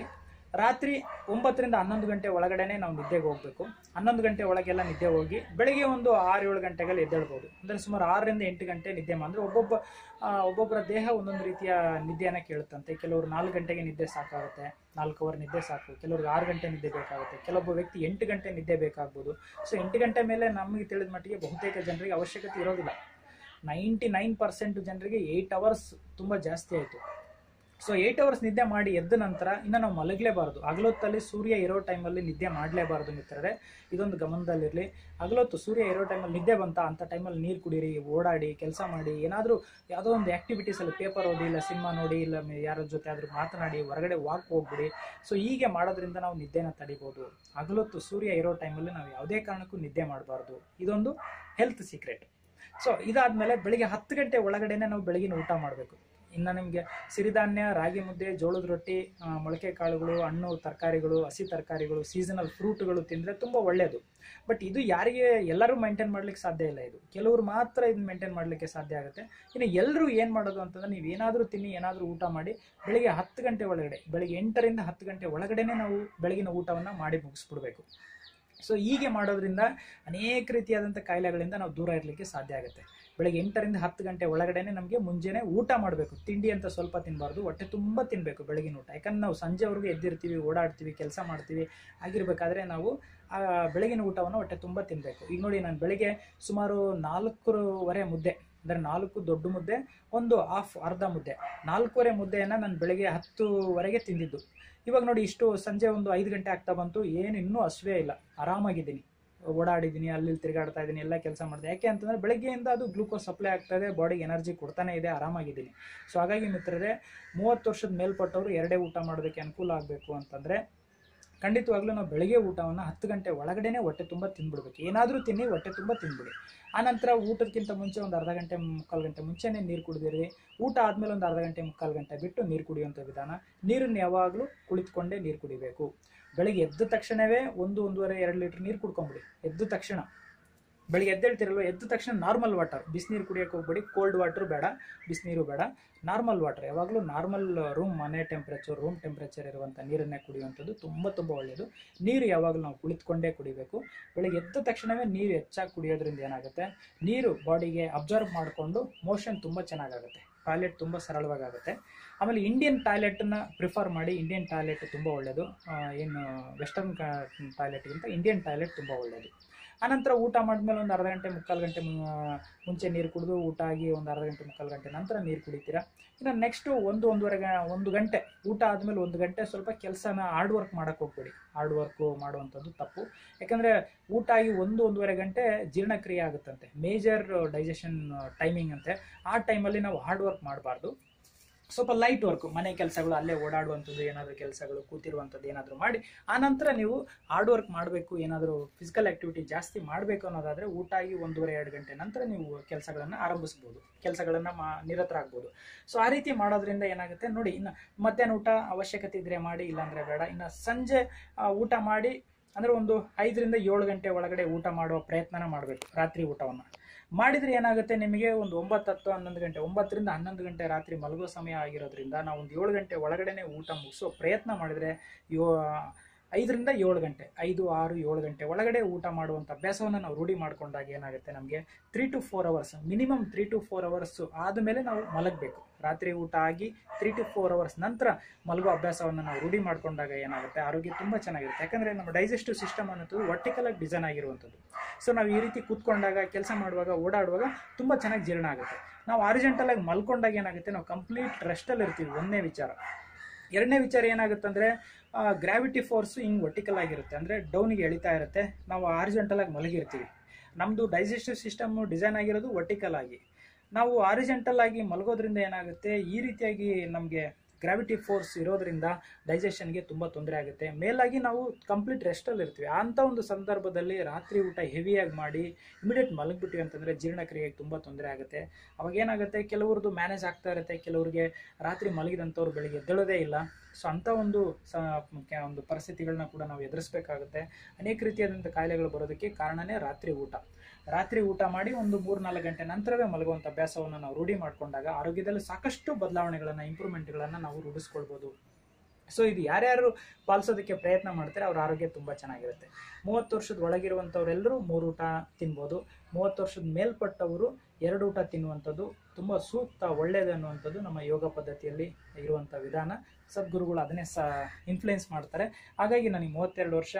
Speaker 1: ರಾತ್ರಿ ಒಂಬತ್ತರಿಂದ ಹನ್ನೊಂದು ಗಂಟೆ ಒಳಗಡೆನೆ ನಾವು ನಿದ್ದೆಗೆ ಹೋಗಬೇಕು ಹನ್ನೊಂದು ಗಂಟೆ ಒಳಗೆಲ್ಲ ನಿದ್ದೆ ಹೋಗಿ ಬೆಳಿಗ್ಗೆ ಒಂದು ಆರು ಏಳು ಗಂಟೆಗೆಲ್ಲ ಎದ್ದೇಳ್ಬೋದು ಅಂದರೆ ಸುಮಾರು ಆರರಿಂದ ಎಂಟು ಗಂಟೆ ನಿದ್ದೆ ಅಂದರೆ ಒಬ್ಬೊಬ್ಬ ಆ, ಒಬ್ಬೊಬ್ಬರ ದೇಹ ಒಂದೊಂದು ರೀತಿಯ ನಿದ್ದೆಯನ್ನು ಕೇಳುತ್ತಂತೆ ಕೆಲವರು ನಾಲ್ಕು ಗಂಟೆಗೆ ನಿದ್ದೆ ಸಾಕಾಗುತ್ತೆ ನಾಲ್ಕು ಅವರ್ ನಿದ್ದೆ ಸಾಕು ಕೆಲವ್ರಿಗೆ ಆರು ಗಂಟೆ ನಿದ್ದೆ ಬೇಕಾಗುತ್ತೆ ಕೆಲವೊಬ್ಬ ವ್ಯಕ್ತಿ ಎಂಟು ಗಂಟೆ ನಿದ್ದೆ ಬೇಕಾಗ್ಬೋದು ಸೊ ಎಂಟು ಗಂಟೆ ಮೇಲೆ ನಮಗೆ ತಿಳಿದ ಮಟ್ಟಿಗೆ ಬಹುತೇಕ ಜನರಿಗೆ ಅವಶ್ಯಕತೆ ಇರೋದಿಲ್ಲ ನೈಂಟಿ ನೈನ್ ಪರ್ಸೆಂಟ್ ಜನರಿಗೆ ಏಯ್ಟ್ ಅವರ್ಸ್ ತುಂಬ ಜಾಸ್ತಿ ಆಯಿತು ಸೊ ಏಯ್ಟ್ ಅವರ್ಸ್ ನಿದ್ದೆ ಮಾಡಿ ಎದ್ದ ನಂತರ ಇನ್ನು ನಾವು ಮಲಗಲೇಬಾರ್ದು ಹಗಲೊತ್ತಲ್ಲಿ ಸೂರ್ಯ ಇರೋ ಟೈಮಲ್ಲಿ ನಿದ್ದೆ ಮಾಡಲೇಬಾರ್ದು ಮಿತ್ರರೆ ಇದೊಂದು ಗಮನದಲ್ಲಿರಲಿ ಹಗಲೊತ್ತು ಸೂರ್ಯ ಇರೋ ಟೈಮಲ್ಲಿ ನಿದ್ದೆ ಬಂತ ಅಂಥ ಟೈಮಲ್ಲಿ ನೀರು ಕುಡೀರಿ ಓಡಾಡಿ ಕೆಲಸ ಮಾಡಿ ಏನಾದರೂ ಯಾವುದೋ ಒಂದು ಆ್ಯಕ್ಟಿವಿಟೀಸಲ್ಲಿ ಪೇಪರ್ ಓದಿ ಇಲ್ಲ ಸಿನಿಮಾ ನೋಡಿ ಇಲ್ಲ ಮ- ಯಾರ ಜೊತೆ ಆದರೂ ಮಾತನಾಡಿ ಹೊರಗಡೆ ವಾಕ್ ಹೋಗ್ಬಿಡಿ ಸೊ ಹೀಗೆ ಮಾಡೋದ್ರಿಂದ ನಾವು ನಿದ್ದೆನ ತಡಿಬೋದು ಹಗಲೊತ್ತು ಸೂರ್ಯ ಇರೋ ಟೈಮಲ್ಲಿ ನಾವು ಯಾವುದೇ ಕಾರಣಕ್ಕೂ ನಿದ್ದೆ ಮಾಡಬಾರ್ದು ಇದೊಂದು ಹೆಲ್ತ್ ಸೀಕ್ರೆಟ್ ಸೊ ಇದಾದ್ಮೇಲೆ ಬೆಳಿಗ್ಗೆ ಹತ್ತು ಗಂಟೆ ಒಳಗಡೆನೆ ನಾವು ಬೆಳಗಿನ ಊಟ ಮಾಡಬೇಕು ಇನ್ನು ನಿಮಗೆ ಸಿರಿಧಾನ್ಯ ರಾಗಿ ಮುದ್ದೆ ಜೋಳದ ರೊಟ್ಟಿ ಆ, ಮೊಳಕೆ ಕಾಳುಗಳು ಹಣ್ಣು ತರಕಾರಿಗಳು ಹಸಿ ತರಕಾರಿಗಳು ಸೀಸನಲ್ ಫ್ರೂಟ್ಗಳು ತಿಂದರೆ ತುಂಬ ಒಳ್ಳೆಯದು ಬಟ್ ಇದು ಯಾರಿಗೆ ಎಲ್ಲರೂ ಮೇಂಟೈನ್ ಮಾಡ್ಲಿಕ್ಕೆ ಸಾಧ್ಯ ಇಲ್ಲ ಇದು ಕೆಲವರು ಮಾತ್ರ ಇದನ್ನ ಮೇಂಟೈನ್ ಮಾಡಲಿಕ್ಕೆ ಸಾಧ್ಯ ಆಗುತ್ತೆ ಇನ್ನು ಎಲ್ಲರೂ ಏನು ಮಾಡೋದು ಅಂತಂದ್ರೆ ನೀವು ಏನಾದರೂ ತಿನ್ನಿ ಏನಾದರೂ ಊಟ ಮಾಡಿ ಬೆಳಿಗ್ಗೆ ಹತ್ತು ಗಂಟೆ ಒಳಗಡೆ ಬೆಳಿಗ್ಗೆ ಎಂಟರಿಂದ ಹತ್ತು ಗಂಟೆ ಒಳಗಡೆನೆ ನಾವು ಬೆಳಗಿನ ಊಟವನ್ನು ಮಾಡಿ ಮುಗಿಸ್ಬಿಡ್ಬೇಕು ಸೊ ಹೀಗೆ ಮಾಡೋದ್ರಿಂದ ಅನೇಕ ರೀತಿಯಾದಂಥ ಕಾಯಿಲೆಗಳಿಂದ ನಾವು ದೂರ ಇರಲಿಕ್ಕೆ ಸಾಧ್ಯ ಆಗುತ್ತೆ ಬೆಳಗ್ಗೆ ಎಂಟರಿಂದ ಹತ್ತು ಗಂಟೆ ಒಳಗಡೆನೆ ನಮಗೆ ಮುಂಜಾನೆ ಊಟ ಮಾಡಬೇಕು ತಿಂಡಿ ಅಂತ ಸ್ವಲ್ಪ ತಿನ್ನಬಾರ್ದು ಹೊಟ್ಟೆ ತುಂಬ ತಿನ್ನಬೇಕು ಬೆಳಗಿನ ಊಟ ಯಾಕಂದ್ರೆ ನಾವು ಸಂಜೆವರೆಗೂ ಎದ್ದಿರ್ತೀವಿ ಓಡಾಡ್ತೀವಿ ಕೆಲಸ ಮಾಡ್ತೀವಿ ಆಗಿರ್ಬೇಕಾದ್ರೆ ನಾವು ಆ ಬೆಳಗಿನ ಊಟವನ್ನು ಹೊಟ್ಟೆ ತುಂಬ ತಿನ್ನಬೇಕು ಈಗ ನೋಡಿ ನಾನು ಬೆಳಿಗ್ಗೆ ಸುಮಾರು ನಾಲ್ಕೂವರೆ ಮುದ್ದೆ ಅಂದರೆ ನಾಲ್ಕು ದೊಡ್ಡ ಮುದ್ದೆ ಒಂದು ಹಾಫ್ ಅರ್ಧ ಮುದ್ದೆ ನಾಲ್ಕೂವರೆ ಮುದ್ದೆಯನ್ನು ನಾನು ಬೆಳಗ್ಗೆ ಹತ್ತುವರೆಗೆ ತಿಂದಿದ್ದು ಇವಾಗ ನೋಡಿ ಇಷ್ಟು ಸಂಜೆ ಒಂದು ಐದು ಗಂಟೆ ಆಗ್ತಾ ಬಂತು ಏನು ಇನ್ನೂ ಹಸುವೇ ಇಲ್ಲ ಆರಾಮಾಗಿದ್ದೀನಿ ಓಡಾಡಿದ್ದೀನಿ ಅಲ್ಲಿ ಇಲ್ಲಿ ತಿರುಗಾಡ್ತಾ ಇದ್ದೀನಿ ಎಲ್ಲ ಕೆಲಸ ಮಾಡಿದೆ ಯಾಕೆ ಅಂತಂದರೆ ಬೆಳಗ್ಗೆಯಿಂದ ಅದು ಗ್ಲೂಕೋಸ್ ಸಪ್ಲೈ ಆಗ್ತಾ ಇದೆ ಬಾಡಿಗೆ ಎನರ್ಜಿ ಕೊಡ್ತಾನೆ ಇದೆ ಆರಾಮಾಗಿದ್ದೀನಿ ಸೊ ಹಾಗಾಗಿ ಮಿತ್ರರೇ ಮೂವತ್ತು ವರ್ಷದ ಮೇಲ್ಪಟ್ಟವರು ಎರಡೇ ಊಟ ಮಾಡೋದಕ್ಕೆ ಅನುಕೂಲ ಆಗಬೇಕು ಅಂತಂದರೆ ಖಂಡಿತವಾಗ್ಲೂ ನಾವು ಬೆಳಗ್ಗೆ ಊಟವನ್ನು ಹತ್ತು ಗಂಟೆ ಒಳಗಡೆನೆ ಹೊಟ್ಟೆ ತುಂಬ ತಿಂದ್ಬಿಡ್ಬೇಕು ಏನಾದರೂ ತಿನ್ನಿ ಹೊಟ್ಟೆ ತುಂಬ ತಿಂದ್ಬಿಡಿ ಆನಂತರ ಊಟಕ್ಕಿಂತ ಮುಂಚೆ ಒಂದು ಅರ್ಧ ಗಂಟೆ ಮುಕ್ಕಾಲು ಗಂಟೆ ಮುಂಚೆನೇ ನೀರು ಕುಡಿದಿರಿ ಊಟ ಆದಮೇಲೆ ಒಂದು ಅರ್ಧ ಗಂಟೆ ಮುಕ್ಕಾಲು ಗಂಟೆ ಬಿಟ್ಟು ನೀರು ಕುಡಿಯುವಂಥ ವಿಧಾನ ನೀರನ್ನು ಯಾವಾಗಲೂ ಕುಳಿತುಕೊಂಡೇ ನೀರು ಕುಡಿಬೇಕು ಬೆಳಿಗ್ಗೆ ಎದ್ದ ತಕ್ಷಣವೇ ಒಂದು ಒಂದೂವರೆ ಎರಡು ಲೀಟ್ರ್ ನೀರು ಕುಡ್ಕೊಂಬಿಡಿ ಎದ್ದ ತಕ್ಷಣ ಬೆಳಿಗ್ಗೆ ಎದ್ದೇಳ್ತಿರಲ್ವ ಎದ್ದ ತಕ್ಷಣ ನಾರ್ಮಲ್ ವಾಟರ್ ಬಿಸಿನೀರು ಕುಡಿಯೋಕೆ ಹೋಗ್ಬೇಡಿ ಕೋಲ್ಡ್ ವಾಟರ್ ಬೇಡ ಬಿಸಿನೀರು ಬೇಡ ನಾರ್ಮಲ್ ವಾಟರ್ ಯಾವಾಗಲೂ ನಾರ್ಮಲ್ ರೂಮ್ ಮನೆ ಟೆಂಪ್ರೇಚರ್ ರೂಮ್ ಟೆಂಪ್ರೇಚರ್ ಇರುವಂಥ ನೀರನ್ನೇ ಕುಡಿಯುವಂಥದ್ದು ತುಂಬ ತುಂಬ ಒಳ್ಳೆಯದು ನೀರು ಯಾವಾಗಲೂ ನಾವು ಕುಳಿತುಕೊಂಡೇ ಕುಡಿಬೇಕು ಬೆಳಿಗ್ಗೆ ಎದ್ದ ತಕ್ಷಣವೇ ನೀರು ಹೆಚ್ಚಾಗಿ ಕುಡಿಯೋದ್ರಿಂದ ಏನಾಗುತ್ತೆ ನೀರು ಬಾಡಿಗೆ ಅಬ್ಸರ್ವ್ ಮಾಡಿಕೊಂಡು ಮೋಷನ್ ತುಂಬ ಚೆನ್ನಾಗಾಗುತ್ತೆ ಟಾಯ್ಲೆಟ್ ತುಂಬ ಸರಳವಾಗುತ್ತೆ ಆಮೇಲೆ ಇಂಡಿಯನ್ ಟಾಯ್ಲೆಟನ್ನ ಪ್ರಿಫರ್ ಮಾಡಿ ಇಂಡಿಯನ್ ಟಾಯ್ಲೆಟ್ ತುಂಬ ಒಳ್ಳೆಯದು ಆ, ಏನು ವೆಸ್ಟರ್ನ್ ಟಾಯ್ಲೆಟ್ಗಿಂತ ಇಂಡಿಯನ್ ಟಾಯ್ಲೆಟ್ ತುಂಬ ಒಳ್ಳೆಯದು ಆನಂತರ ಊಟ ಮಾಡಿದ್ಮೇಲೆ ಒಂದು ಅರ್ಧ ಗಂಟೆ ಮುಕ್ಕಾಲು ಗಂಟೆ ಮು- ಮುಂಚೆ ನೀರು ಕುಡಿದು ಊಟ ಆಗಿ ಒಂದು ಅರ್ಧ ಗಂಟೆ ಮುಕ್ಕಾಲು ಗಂಟೆ ನಂತರ ನೀರು ಕುಡಿತೀರಾ ಇನ್ನು ನೆಕ್ಸ್ಟು ಒಂದು ಒಂದೂವರೆ ಗ- ಒಂದು ಗಂಟೆ ಊಟ ಆದಮೇಲೆ ಒಂದು ಗಂಟೆ ಸ್ವಲ್ಪ ಕೆಲಸನ ಹಾರ್ಡ್ ವರ್ಕ್ ಮಾಡೋಕ್ಕೆ ಹೋಗ್ಬೇಡಿ ಹಾರ್ಡ್ ವರ್ಕು ಮಾಡುವಂಥದ್ದು ತಪ್ಪು ಯಾಕಂದರೆ ಊಟ ಆಗಿ ಒಂದು ಒಂದೂವರೆ ಗಂಟೆ ಜೀರ್ಣಕ್ರಿಯೆ ಆಗುತ್ತಂತೆ ಮೇಜರ್ ಡೈಜೆಷನ್ ಟೈಮಿಂಗ್ ಅಂತೆ ಆ ಟೈಮಲ್ಲಿ ನಾವು ಹಾರ್ಡ್ ವರ್ಕ್ ಮಾಡಬಾರ್ದು ಸ್ವಲ್ಪ ಲೈಟ್ ವರ್ಕ್ ಮನೆ ಕೆಲಸಗಳು ಅಲ್ಲೇ ಓಡಾಡುವಂಥದ್ದು ಏನಾದರೂ ಕೆಲಸಗಳು ಕೂತಿರುವಂಥದ್ದು ಏನಾದರೂ ಮಾಡಿ ಆನಂತರ ನೀವು ಹಾರ್ಡ್ ವರ್ಕ್ ಮಾಡಬೇಕು ಏನಾದರೂ ಫಿಸಿಕಲ್ ಆ್ಯಕ್ಟಿವಿಟಿ ಜಾಸ್ತಿ ಮಾಡಬೇಕು ಅನ್ನೋದಾದರೆ ಊಟ ಆಗಿ ಒಂದೂವರೆ ಎರಡು ಗಂಟೆ ನಂತರ ನೀವು ಕೆಲಸಗಳನ್ನು ಆರಂಭಿಸ್ಬೋದು ಕೆಲಸಗಳನ್ನು ಮಾ ನಿರತರಾಗ್ಬೋದು ಸೊ ಆ ರೀತಿ ಮಾಡೋದ್ರಿಂದ ಏನಾಗುತ್ತೆ ನೋಡಿ ಇನ್ನು ಮಧ್ಯಾಹ್ನ ಊಟ ಅವಶ್ಯಕತೆ ಇದ್ದರೆ ಮಾಡಿ ಇಲ್ಲಾಂದರೆ ಬೇಡ ಇನ್ನು ಸಂಜೆ ಆ, ಊಟ ಮಾಡಿ ಅಂದರೆ ಒಂದು ಐದರಿಂದ ಏಳು ಗಂಟೆ ಒಳಗಡೆ ಊಟ ಮಾಡುವ ಪ್ರಯತ್ನನ ಮಾಡಬೇಕು ರಾತ್ರಿ ಊಟವನ್ನು ಮಾಡಿದರೆ ಏನಾಗುತ್ತೆ ನಿಮಗೆ ಒಂದು ಒಂಬತ್ತು ಹತ್ತು ಹನ್ನೊಂದು ಗಂಟೆ ಒಂಬತ್ತರಿಂದ ಹನ್ನೊಂದು ಗಂಟೆ ರಾತ್ರಿ ಮಲಗೋ ಸಮಯ ಆಗಿರೋದ್ರಿಂದ ನಾವು ಒಂದು ಏಳು ಗಂಟೆ ಒಳಗಡೆನೆ ಊಟ ಮುಗಿಸೋ ಪ್ರಯತ್ನ ಮಾಡಿದರೆ ಯೋ ಐದರಿಂದ ಏಳು ಗಂಟೆ ಐದು ಆರು ಏಳು ಗಂಟೆ ಒಳಗಡೆ ಊಟ ಮಾಡುವಂಥ ಅಭ್ಯಾಸವನ್ನು ನಾವು ರೂಢಿ ಮಾಡ್ಕೊಂಡಾಗ ಏನಾಗುತ್ತೆ ನಮಗೆ three to four hours minimum three to four hours ಆದಮೇಲೆ ನಾವು ಮಲಗಬೇಕು ರಾತ್ರಿ ಊಟ ಆಗಿ ತ್ರೀ ಟು ಫೋರ್ ಅವರ್ಸ್ ನಂತರ ಮಲಗೋ ಅಭ್ಯಾಸವನ್ನು ನಾವು ರೂಢಿ ಮಾಡ್ಕೊಂಡಾಗ ಏನಾಗುತ್ತೆ ಆರೋಗ್ಯ ತುಂಬ ಚೆನ್ನಾಗಿರುತ್ತೆ ಯಾಕಂದರೆ ನಮ್ಮ ಡೈಜೆಸ್ಟಿವ್ ಸಿಸ್ಟಮ್ ಅನ್ನೋದು ವರ್ಟಿಕಲ್ ಆಗಿ ಡಿಸೈನ್ ಆಗಿರುವಂಥದ್ದು ಸೊ ನಾವು ಈ ರೀತಿ ಕೂತ್ಕೊಂಡಾಗ ಕೆಲಸ ಮಾಡುವಾಗ ಓಡಾಡುವಾಗ ತುಂಬ ಚೆನ್ನಾಗಿ ಜೀರ್ಣ ಆಗುತ್ತೆ ನಾವು ಆರಿಜೆಂಟಲ್ ಆಗಿ ಮಲ್ಕೊಂಡಾಗ ಏನಾಗುತ್ತೆ ನಾವು ಕಂಪ್ಲೀಟ್ ರೆಸ್ಟಲ್ಲಿ ಇರ್ತೀವಿ ಒಂದನೇ ವಿಚಾರ ಎರಡನೇ ವಿಚಾರ ಏನಾಗುತ್ತೆ ಅಂದರೆ ಗ್ರಾವಿಟಿ ಫೋರ್ಸ್ ಹಿಂಗೆ ವರ್ಟಿಕಲ್ ಆಗಿರುತ್ತೆ ಅಂದರೆ ಡೌನಿಗೆ ಎಳಿತಾ ಇರುತ್ತೆ ನಾವು ಆರಿಜೆಂಟಲ್ ಆಗಿ ಮಲಗಿರ್ತೀವಿ ನಮ್ಮದು ಡೈಜೆಸ್ಟಿವ್ ಸಿಸ್ಟಮ್ ಡಿಸೈನ್ ಆಗಿರೋದು ವರ್ಟಿಕಲ್ ಆಗಿ ನಾವು ಆರಿಜೆಂಟಲ್ ಆಗಿ ಮಲಗೋದ್ರಿಂದ ಏನಾಗುತ್ತೆ ಈ ರೀತಿಯಾಗಿ ನಮಗೆ ಗ್ರಾವಿಟಿ ಫೋರ್ಸ್ ಇರೋದ್ರಿಂದ ಡೈಜೆಷನ್ಗೆ ತುಂಬ ತೊಂದರೆ ಆಗುತ್ತೆ ಮೇಲಾಗಿ ನಾವು ಕಂಪ್ಲೀಟ್ ರೆಸ್ಟಲ್ಲಿ ಇರ್ತೀವಿ ಅಂಥ ಒಂದು ಸಂದರ್ಭದಲ್ಲಿ ರಾತ್ರಿ ಊಟ ಹೆವಿಯಾಗಿ ಮಾಡಿ ಇಮಿಡಿಯೇಟ್ ಮಲಗಿಬಿಟ್ವಿ ಅಂತಂದರೆ ಜೀರ್ಣಕ್ರಿಯೆಗೆ ತುಂಬ ತೊಂದರೆ ಆಗುತ್ತೆ ಅವಾಗ ಏನಾಗುತ್ತೆ ಕೆಲವ್ರದ್ದು ಮ್ಯಾನೇಜ್ ಆಗ್ತಾ ಇರುತ್ತೆ ಕೆಲವ್ರಿಗೆ ರಾತ್ರಿ ಮಲಗಿದಂಥವ್ರು ಬೆಳಿಗ್ಗೆ ಎದ್ದೇಳೋದೇ ಇಲ್ಲ ಸೊ ಅಂಥ ಒಂದು ಸ ಕೆ- ಒಂದು ಪರಿಸ್ಥಿತಿಗಳನ್ನ ಕೂಡ ನಾವು ಎದುರಿಸಬೇಕಾಗುತ್ತೆ ಅನೇಕ ರೀತಿಯಾದಂಥ ಕಾಯಿಲೆಗಳು ಬರೋದಕ್ಕೆ ಕಾರಣನೇ ರಾತ್ರಿ ಊಟ ರಾತ್ರಿ ಊಟ ಮಾಡಿ ಒಂದು ಮೂರು ನಾಲ್ಕು ಗಂಟೆ ನಂತರವೇ ಮಲಗುವಂಥ ಅಭ್ಯಾಸವನ್ನು ನಾವು ರೂಢಿ ಮಾಡಿಕೊಂಡಾಗ ಆರೋಗ್ಯದಲ್ಲಿ ಸಾಕಷ್ಟು ಬದಲಾವಣೆಗಳನ್ನು ಇಂಪ್ರೂವ್ಮೆಂಟ್ಗಳನ್ನು ನಾವು ರೂಢಿಸ್ಕೊಳ್ಬೋದು ಸೊ ಇದು ಯಾರ್ಯಾರು ಪಾಲಿಸೋದಕ್ಕೆ ಪ್ರಯತ್ನ ಮಾಡ್ತಾರೆ ಅವ್ರ ಆರೋಗ್ಯ ತುಂಬ ಚೆನ್ನಾಗಿರುತ್ತೆ ಮೂವತ್ತು ವರ್ಷದ ಒಳಗಿರುವಂಥವ್ರೆಲ್ಲರೂ ಮೂರು ಊಟ ತಿನ್ಬೋದು ಮೂವತ್ತು ವರ್ಷದ ಮೇಲ್ಪಟ್ಟವರು ಎರಡು ಊಟ ತಿನ್ನುವಂಥದ್ದು ತುಂಬ ಸೂಕ್ತ ಒಳ್ಳೆಯದು ಅನ್ನುವಂಥದ್ದು ನಮ್ಮ ಯೋಗ ಪದ್ಧತಿಯಲ್ಲಿ ಇರುವಂಥ ವಿಧಾನ ಸದ್ಗುರುಗಳು ಅದನ್ನೇ ಸ ಇನ್ಫ್ಲುಯೆನ್ಸ್ ಮಾಡ್ತಾರೆ ಹಾಗಾಗಿ ನನಗೆ ಮೂವತ್ತೆರಡು ವರ್ಷ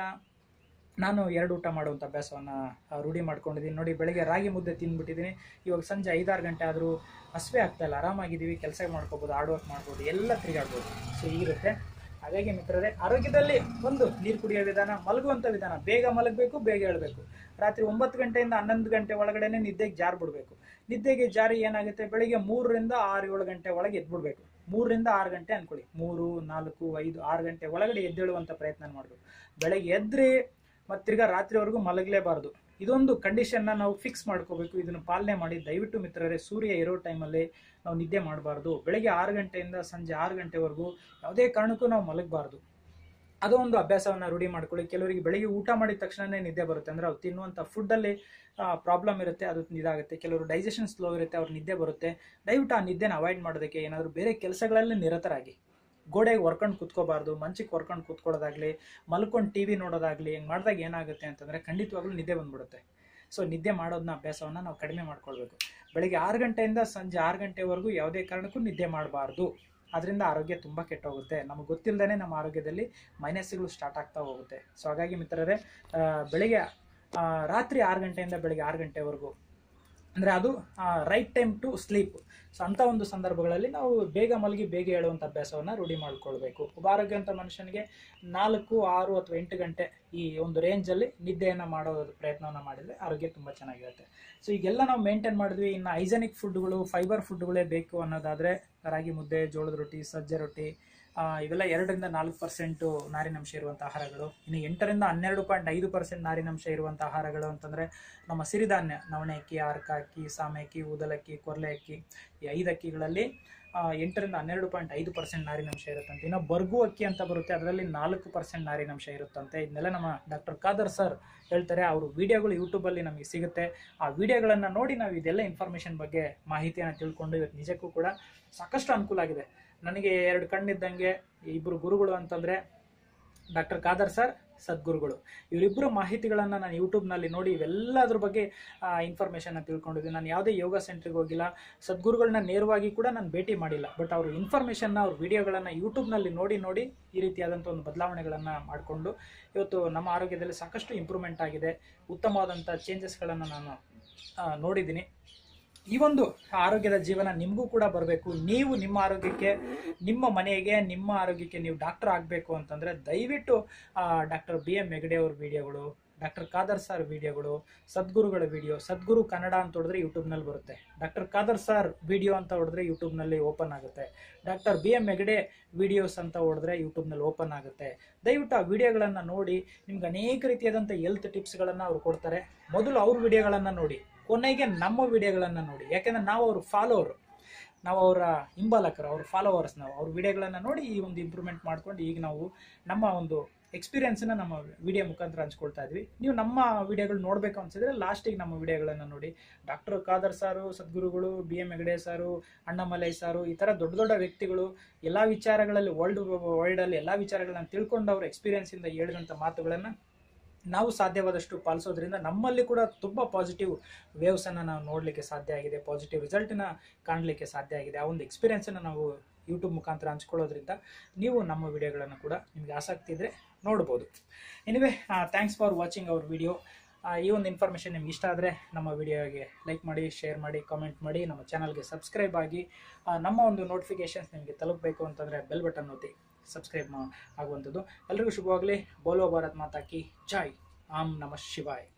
Speaker 1: ನಾನು ಎರಡು ಊಟ ಮಾಡುವಂಥ ಅಭ್ಯಾಸವನ್ನು ರೂಢಿ ಮಾಡ್ಕೊಂಡಿದ್ದೀನಿ ನೋಡಿ ಬೆಳಗ್ಗೆ ರಾಗಿ ಮುದ್ದೆ ತಿಂದ್ಬಿಟ್ಟಿದ್ದೀನಿ ಇವಾಗ ಸಂಜೆ ಐದಾರು ಗಂಟೆ ಆದರೂ ಹಸಿವೆ ಆಗ್ತಾ ಇಲ್ಲ ಆರಾಮಾಗಿದ್ದೀವಿ ಕೆಲಸ ಮಾಡ್ಕೋಬೋದು ಹಾರ್ಡ್ ವರ್ಕ್ ಮಾಡ್ಬೋದು ಎಲ್ಲ ತಿರುಗಾಡ್ಬೋದು ಸೊ ಹೀಗಿರುತ್ತೆ ಹಾಗಾಗಿ ಮಿತ್ರರೇ ಆರೋಗ್ಯದಲ್ಲಿ ಒಂದು ನೀರು ಕುಡಿಯೋ ವಿಧಾನ ಮಲಗುವಂಥ ವಿಧಾನ ಬೇಗ ಮಲಗಬೇಕು ಬೇಗ ಹೇಳಬೇಕು ರಾತ್ರಿ ಒಂಬತ್ತು ಗಂಟೆಯಿಂದ ಹನ್ನೊಂದು ಗಂಟೆ ಒಳಗಡೆನೆ ನಿದ್ದೆಗೆ ಜಾರು ಬಿಡಬೇಕು ನಿದ್ದೆಗೆ ಜಾರಿ ಏನಾಗುತ್ತೆ ಬೆಳಿಗ್ಗೆ ಮೂರರಿಂದ ಆರು ಏಳು ಗಂಟೆ ಒಳಗೆ ಎದ್ಬಿಡ್ಬೇಕು ಮೂರರಿಂದ ಆರು ಗಂಟೆ ಅನ್ಕೊಳ್ಳಿ ಮೂರು ನಾಲ್ಕು ಐದು ಆರು ಗಂಟೆ ಒಳಗಡೆ ಎದ್ದೇಳುವಂಥ ಪ್ರಯತ್ನ ಮಾಡಬೇಕು ಬೆಳಗ್ಗೆ ಎದ್ರಿ ಮತ್ತು ತಿರ್ಗಾ ರಾತ್ರಿವರೆಗೂ ಮಲಗಲೇಬಾರ್ದು ಇದೊಂದು ಕಂಡೀಷನ್ನ ನಾವು ಫಿಕ್ಸ್ ಮಾಡ್ಕೋಬೇಕು ಇದನ್ನು ಪಾಲನೆ ಮಾಡಿ ದಯವಿಟ್ಟು ಮಿತ್ರರೇ ಸೂರ್ಯ ಇರೋ ಟೈಮಲ್ಲಿ ನಾವು ನಿದ್ದೆ ಮಾಡಬಾರ್ದು ಬೆಳಗ್ಗೆ ಆರು ಗಂಟೆಯಿಂದ ಸಂಜೆ ಆರು ಗಂಟೆವರೆಗೂ ಯಾವುದೇ ಕಾರಣಕ್ಕೂ ನಾವು ಮಲಗಬಾರ್ದು ಅದೊಂದು ಅಭ್ಯಾಸವನ್ನು ರೂಢಿ ಮಾಡ್ಕೊಳ್ಳಿ ಕೆಲವರಿಗೆ ಬೆಳಿಗ್ಗೆ ಊಟ ಮಾಡಿದ ತಕ್ಷಣನೇ ನಿದ್ದೆ ಬರುತ್ತೆ ಅಂದರೆ ಅವ್ರು ತಿನ್ನುವಂಥ ಫುಡ್ಡಲ್ಲಿ ಪ್ರಾಬ್ಲಮ್ ಇರುತ್ತೆ ಅದು ಇದಾಗುತ್ತೆ ಕೆಲವರು ಡೈಜೆಷನ್ ಸ್ಲೋ ಇರುತ್ತೆ ಅವ್ರ ನಿದ್ದೆ ಬರುತ್ತೆ ದಯವಿಟ್ಟು ಆ ನಿದ್ದೆನ ಅವಾಯ್ಡ್ ಮಾಡೋದಕ್ಕೆ ಏನಾದರೂ ಬೇರೆ ಕೆಲಸಗಳಲ್ಲಿ ನಿರತರಾಗಿ ಗೋಡೆಗೆ ವರ್ಕೊಂಡು ಕುತ್ಕೋಬಾರ್ದು ಮಂಚಕ್ಕೆ ವರ್ಕೊಂಡು ಕೂತ್ಕೊಳ್ಳೋದಾಗ್ಲಿ ಮಲ್ಕೊಂಡು ಟಿ ವಿ ನೋಡೋದಾಗ್ಲಿ ಹಿಂಗೆ ಮಾಡಿದಾಗ ಏನಾಗುತ್ತೆ ಅಂತಂದರೆ ಖಂಡಿತವಾಗ್ಲೂ ನಿದ್ದೆ ಬಂದ್ಬಿಡುತ್ತೆ ಸೊ ನಿದ್ದೆ ಮಾಡೋದನ್ನ ಅಭ್ಯಾಸವನ್ನು ನಾವು ಕಡಿಮೆ ಮಾಡ್ಕೊಳ್ಬೇಕು ಬೆಳಿಗ್ಗೆ ಆರು ಗಂಟೆಯಿಂದ ಸಂಜೆ ಆರು ಗಂಟೆವರೆಗೂ ಯಾವುದೇ ಕಾರಣಕ್ಕೂ ನಿದ್ದೆ ಮಾಡಬಾರ್ದು ಅದರಿಂದ ಆರೋಗ್ಯ ತುಂಬ ಕೆಟ್ಟೋಗುತ್ತೆ ನಮಗೆ ಗೊತ್ತಿಲ್ಲದೇ ನಮ್ಮ ಆರೋಗ್ಯದಲ್ಲಿ ಮೈನಸ್ಗಳು ಸ್ಟಾರ್ಟ್ ಆಗ್ತಾ ಹೋಗುತ್ತೆ ಸೊ ಹಾಗಾಗಿ ಮಿತ್ರರೇ ಆ, ಬೆಳಿಗ್ಗೆ ಆ, ರಾತ್ರಿ ಆರು ಗಂಟೆಯಿಂದ ಬೆಳಿಗ್ಗೆ ಆರು ಗಂಟೆವರೆಗೂ ಅಂದರೆ ಅದು right time to sleep so ಅಂಥ ಒಂದು ಸಂದರ್ಭಗಳಲ್ಲಿ ನಾವು ಬೇಗ ಮಲಗಿ ಬೇಗ ಹೇಳುವಂಥ ಅಭ್ಯಾಸವನ್ನು ರೂಢಿ ಮಾಡ್ಕೊಳ್ಬೇಕು ಒಬ್ಬ ಆರೋಗ್ಯವಂತ ಮನುಷ್ಯನಿಗೆ ನಾಲ್ಕು ಆರು ಅಥವಾ ಎಂಟು ಗಂಟೆ ಈ ಒಂದು ರೇಂಜಲ್ಲಿ ನಿದ್ದೆಯನ್ನು ಮಾಡೋ ಪ್ರಯತ್ನವನ್ನು ಮಾಡಿದರೆ ಆರೋಗ್ಯ ತುಂಬ ಚೆನ್ನಾಗಿರುತ್ತೆ ಸೊ ಈಗೆಲ್ಲ ನಾವು ಮೇಂಟೈನ್ ಮಾಡಿದ್ವಿ ಇನ್ನು ಐಜೆನಿಕ್ ಫುಡ್ಗಳು ಫೈಬರ್ ಫುಡ್ಗಳೇ ಬೇಕು ಅನ್ನೋದಾದರೆ ರಾಗಿ ಮುದ್ದೆ ಜೋಳದ ರೊಟ್ಟಿ ಸಜ್ಜೆ ರೊಟ್ಟಿ ಆ, ಇವೆಲ್ಲ ಎರಡರಿಂದ ನಾಲ್ಕು ಪರ್ಸೆಂಟು ನಾರಿನಂಶ ಇರುವಂಥ ಆಹಾರಗಳು ಇನ್ನು ಎಂಟರಿಂದ ಹನ್ನೆರಡು ಪಾಯಿಂಟ್ ಐದು ಪರ್ಸೆಂಟ್ ನಾರಿನಂಶ ಇರುವಂಥ ಆಹಾರಗಳು ಅಂತಂದರೆ ನಮ್ಮ ಸಿರಿಧಾನ್ಯ ನವಣೆ ಅಕ್ಕಿ ಆರ್ಕ ಅಕ್ಕಿ ಸಾಮೆ ಅಕ್ಕಿ ಊದಲಕ್ಕಿ ಕೊರ್ಲೆ ಅಕ್ಕಿ ಈ ಐದು ಅಕ್ಕಿಗಳಲ್ಲಿ ಆ, ಎಂಟರಿಂದ ಹನ್ನೆರಡು ಪಾಯಿಂಟ್ ಐದು ಪರ್ಸೆಂಟ್ ನಾರಿನಂಶ ಇರುತ್ತಂತೆ ಇನ್ನು ಬರ್ಗು ಅಕ್ಕಿ ಅಂತ ಬರುತ್ತೆ ಅದರಲ್ಲಿ ನಾಲ್ಕು ಪರ್ಸೆಂಟ್ ನಾರಿನಂಶ ಇರುತ್ತಂತೆ ಇದನ್ನೆಲ್ಲ ನಮ್ಮ ಡಾಕ್ಟರ್ ಖಾದರ್ ಸರ್ ಹೇಳ್ತಾರೆ ಅವರು ವಿಡಿಯೋಗಳು ಯೂಟ್ಯೂಬಲ್ಲಿ ನಮಗೆ ಸಿಗುತ್ತೆ ಆ ವಿಡಿಯೋಗಳನ್ನು ನೋಡಿ ನಾವು ಇದೆಲ್ಲ ಇನ್ಫಾರ್ಮೇಷನ್ ಬಗ್ಗೆ ಮಾಹಿತಿಯನ್ನು ತಿಳ್ಕೊಂಡು ಇವತ್ತು ನಿಜಕ್ಕೂ ಕೂಡ ಸಾಕಷ್ಟು ಅನುಕೂಲ ಆಗಿದೆ ನನಗೆ ಎರಡು ಕಣ್ಣಿದ್ದಂಗೆ ಇಬ್ಬರು ಗುರುಗಳು ಅಂತಂದರೆ ಡಾಕ್ಟರ್ ಖಾದರ್ ಸರ್ ಸದ್ಗುರುಗಳು ಇವರಿಬ್ಬರು ಮಾಹಿತಿಗಳನ್ನು ನಾನು ಯೂಟ್ಯೂಬ್ನಲ್ಲಿ ನೋಡಿ ಇವೆಲ್ಲದ್ರ ಬಗ್ಗೆ ಇನ್ಫಾರ್ಮೇಷನ್ನ ತಿಳ್ಕೊಂಡಿದ್ದೀನಿ ನಾನು ಯಾವುದೇ ಯೋಗ ಸೆಂಟ್ರಿಗೆ ಹೋಗಿಲ್ಲ ಸದ್ಗುರುಗಳನ್ನ ನೇರವಾಗಿ ಕೂಡ ನಾನು ಭೇಟಿ ಮಾಡಿಲ್ಲ ಬಟ್ ಅವರು ಇನ್ಫಾರ್ಮೇಷನ್ನ ಅವ್ರ ವಿಡಿಯೋಗಳನ್ನು ಯೂಟ್ಯೂಬ್ನಲ್ಲಿ ನೋಡಿ ನೋಡಿ ಈ ರೀತಿಯಾದಂಥ ಒಂದು ಬದಲಾವಣೆಗಳನ್ನು ಮಾಡಿಕೊಂಡು ಇವತ್ತು ನಮ್ಮ ಆರೋಗ್ಯದಲ್ಲಿ ಸಾಕಷ್ಟು ಇಂಪ್ರೂವ್ಮೆಂಟ್ ಆಗಿದೆ ಉತ್ತಮವಾದಂಥ ಚೇಂಜಸ್ಗಳನ್ನು ನಾನು ಆ, ನೋಡಿದ್ದೀನಿ ಈ ಒಂದು ಆರೋಗ್ಯದ ಜೀವನ ನಿಮಗೂ ಕೂಡ ಬರಬೇಕು ನೀವು ನಿಮ್ಮ ಆರೋಗ್ಯಕ್ಕೆ ನಿಮ್ಮ ಮನೆಗೆ ನಿಮ್ಮ ಆರೋಗ್ಯಕ್ಕೆ ನೀವು ಡಾಕ್ಟರ್ ಆಗಬೇಕು ಅಂತಂದರೆ ದಯವಿಟ್ಟು ಡಾಕ್ಟರ್ ಬಿ ಎಂ ಹೆಗಡೆ ಅವ್ರ ವಿಡಿಯೋಗಳು ಡಾಕ್ಟರ್ ಖಾದರ್ ಸರ್ ವಿಡಿಯೋಗಳು ಸದ್ಗುರುಗಳ ವಿಡಿಯೋ ಸದ್ಗುರು ಕನ್ನಡ ಅಂತ ಹೊಡೆದ್ರೆ ಯೂಟ್ಯೂಬ್ನಲ್ಲಿ ಬರುತ್ತೆ ಡಾಕ್ಟರ್ ಖಾದರ್ ಸರ್ ವಿಡಿಯೋ ಅಂತ ಹೊಡೆದ್ರೆ ಯೂಟ್ಯೂಬ್ನಲ್ಲಿ ಓಪನ್ ಆಗುತ್ತೆ doctor B M Hegde videos ಅಂತ ಹೊಡೆದ್ರೆ ಯೂಟ್ಯೂಬ್ನಲ್ಲಿ ಓಪನ್ ಆಗುತ್ತೆ ದಯವಿಟ್ಟು ಆ ವಿಡಿಯೋಗಳನ್ನು ನೋಡಿ ನಿಮ್ಗೆ ಅನೇಕ ರೀತಿಯಾದಂಥ ಹೆಲ್ತ್ ಟಿಪ್ಸ್ಗಳನ್ನು ಅವ್ರು ಕೊಡ್ತಾರೆ ಮೊದಲು ಅವ್ರ ವಿಡಿಯೋಗಳನ್ನು ನೋಡಿ ಕೊನೆಗೆ ನಮ್ಮ ವಿಡಿಯೋಗಳನ್ನು ನೋಡಿ ಯಾಕೆಂದ್ರೆ ನಾವು ಅವ್ರ ಫಾಲೋವರು ನಾವು ಅವರ ಹಿಂಬಾಲಕರು ಅವ್ರ ಫಾಲೋವರ್ಸ್ ನಾವು ಅವ್ರ ವಿಡಿಯೋಗಳನ್ನು ನೋಡಿ ಈ ಒಂದು ಇಂಪ್ರೂವ್ಮೆಂಟ್ ಮಾಡ್ಕೊಂಡು ಈಗ ನಾವು ನಮ್ಮ ಒಂದು ಎಕ್ಸ್ಪೀರಿಯನ್ಸನ್ನ ನಮ್ಮ ವಿಡಿಯೋ ಮುಖಾಂತರ ಹಂಚ್ಕೊಳ್ತಾ ಇದ್ವಿ ನೀವು ನಮ್ಮ ವಿಡಿಯೋಗಳು ನೋಡಬೇಕು ಅನ್ಸಿದ್ರೆ ಲಾಸ್ಟಿಗೆ ನಮ್ಮ ವಿಡಿಯೋಗಳನ್ನು ನೋಡಿ ಡಾಕ್ಟರ್ ಖಾದರ್ ಸಾರು ಸದ್ಗುರುಗಳು ಬಿ ಎಂ ಹೆಗಡೆ ಸಾರು ಅಣ್ಣಮಲೈ ಸಾರು ಈ ಥರ ದೊಡ್ಡ ದೊಡ್ಡ ವ್ಯಕ್ತಿಗಳು ಎಲ್ಲ ವಿಚಾರಗಳಲ್ಲಿ ವರ್ಲ್ಡ್ ವರ್ಲ್ಡಲ್ಲಿ ಎಲ್ಲ ವಿಚಾರಗಳನ್ನ ತಿಳ್ಕೊಂಡು ಅವ್ರ ಎಕ್ಸ್ಪೀರಿಯನ್ಸಿಂದ ಹೇಳಿದಂಥ ಮಾತುಗಳನ್ನು ನಾವು ಸಾಧ್ಯವಾದಷ್ಟು ಪಾಲಿಸೋದ್ರಿಂದ ನಮ್ಮಲ್ಲಿ ಕೂಡ ತುಂಬ ಪಾಸಿಟಿವ್ ವೇವ್ಸನ್ನು ನಾವು ನೋಡಲಿಕ್ಕೆ ಸಾಧ್ಯ ಆಗಿದೆ ಪಾಸಿಟಿವ್ ರಿಸಲ್ಟನ್ನ ಕಾಣಲಿಕ್ಕೆ ಸಾಧ್ಯ ಆಗಿದೆ ಆ ಒಂದು ಎಕ್ಸ್ಪೀರಿಯನ್ಸನ್ನು ನಾವು ಯೂಟ್ಯೂಬ್ ಮುಖಾಂತರ ಹಂಚ್ಕೊಳ್ಳೋದ್ರಿಂದ ನೀವು ನಮ್ಮ ವಿಡಿಯೋಗಳನ್ನು ಕೂಡ ನಿಮಗೆ ಆಸಕ್ತಿ ಇದ್ದರೆ ನೋಡ್ಬೋದು anyway thanks for watching our video ಈ ಒಂದು ಇನ್ಫಾರ್ಮೇಷನ್ ನಿಮ್ಗೆ ಇಷ್ಟ ಆದರೆ ನಮ್ಮ ವಿಡಿಯೋಗೆ ಲೈಕ್ ಮಾಡಿ ಶೇರ್ ಮಾಡಿ ಕಾಮೆಂಟ್ ಮಾಡಿ ನಮ್ಮ ಚಾನಲ್ಗೆ ಸಬ್ಸ್ಕ್ರೈಬ್ ಆಗಿ ಆ, ನಮ್ಮ ಒಂದು ನೋಟಿಫಿಕೇಷನ್ಸ್ ನಿಮಗೆ ತಲುಪಬೇಕು ಅಂತಂದರೆ ಬೆಲ್ ಬಟನ್ ಒತ್ತಿ ಸಬ್ಸ್ಕ್ರೈಬ್ ಮಾ ಆಗುವಂಥದ್ದು ಎಲ್ರಿಗೂ ಶುಭವಾಗಲಿ ಬೋಲೋ ಭಾರತ್ ಮಾತಾಕಿ ಜೈ ಆಮ್ ನಮಃ ಶಿವಾಯ್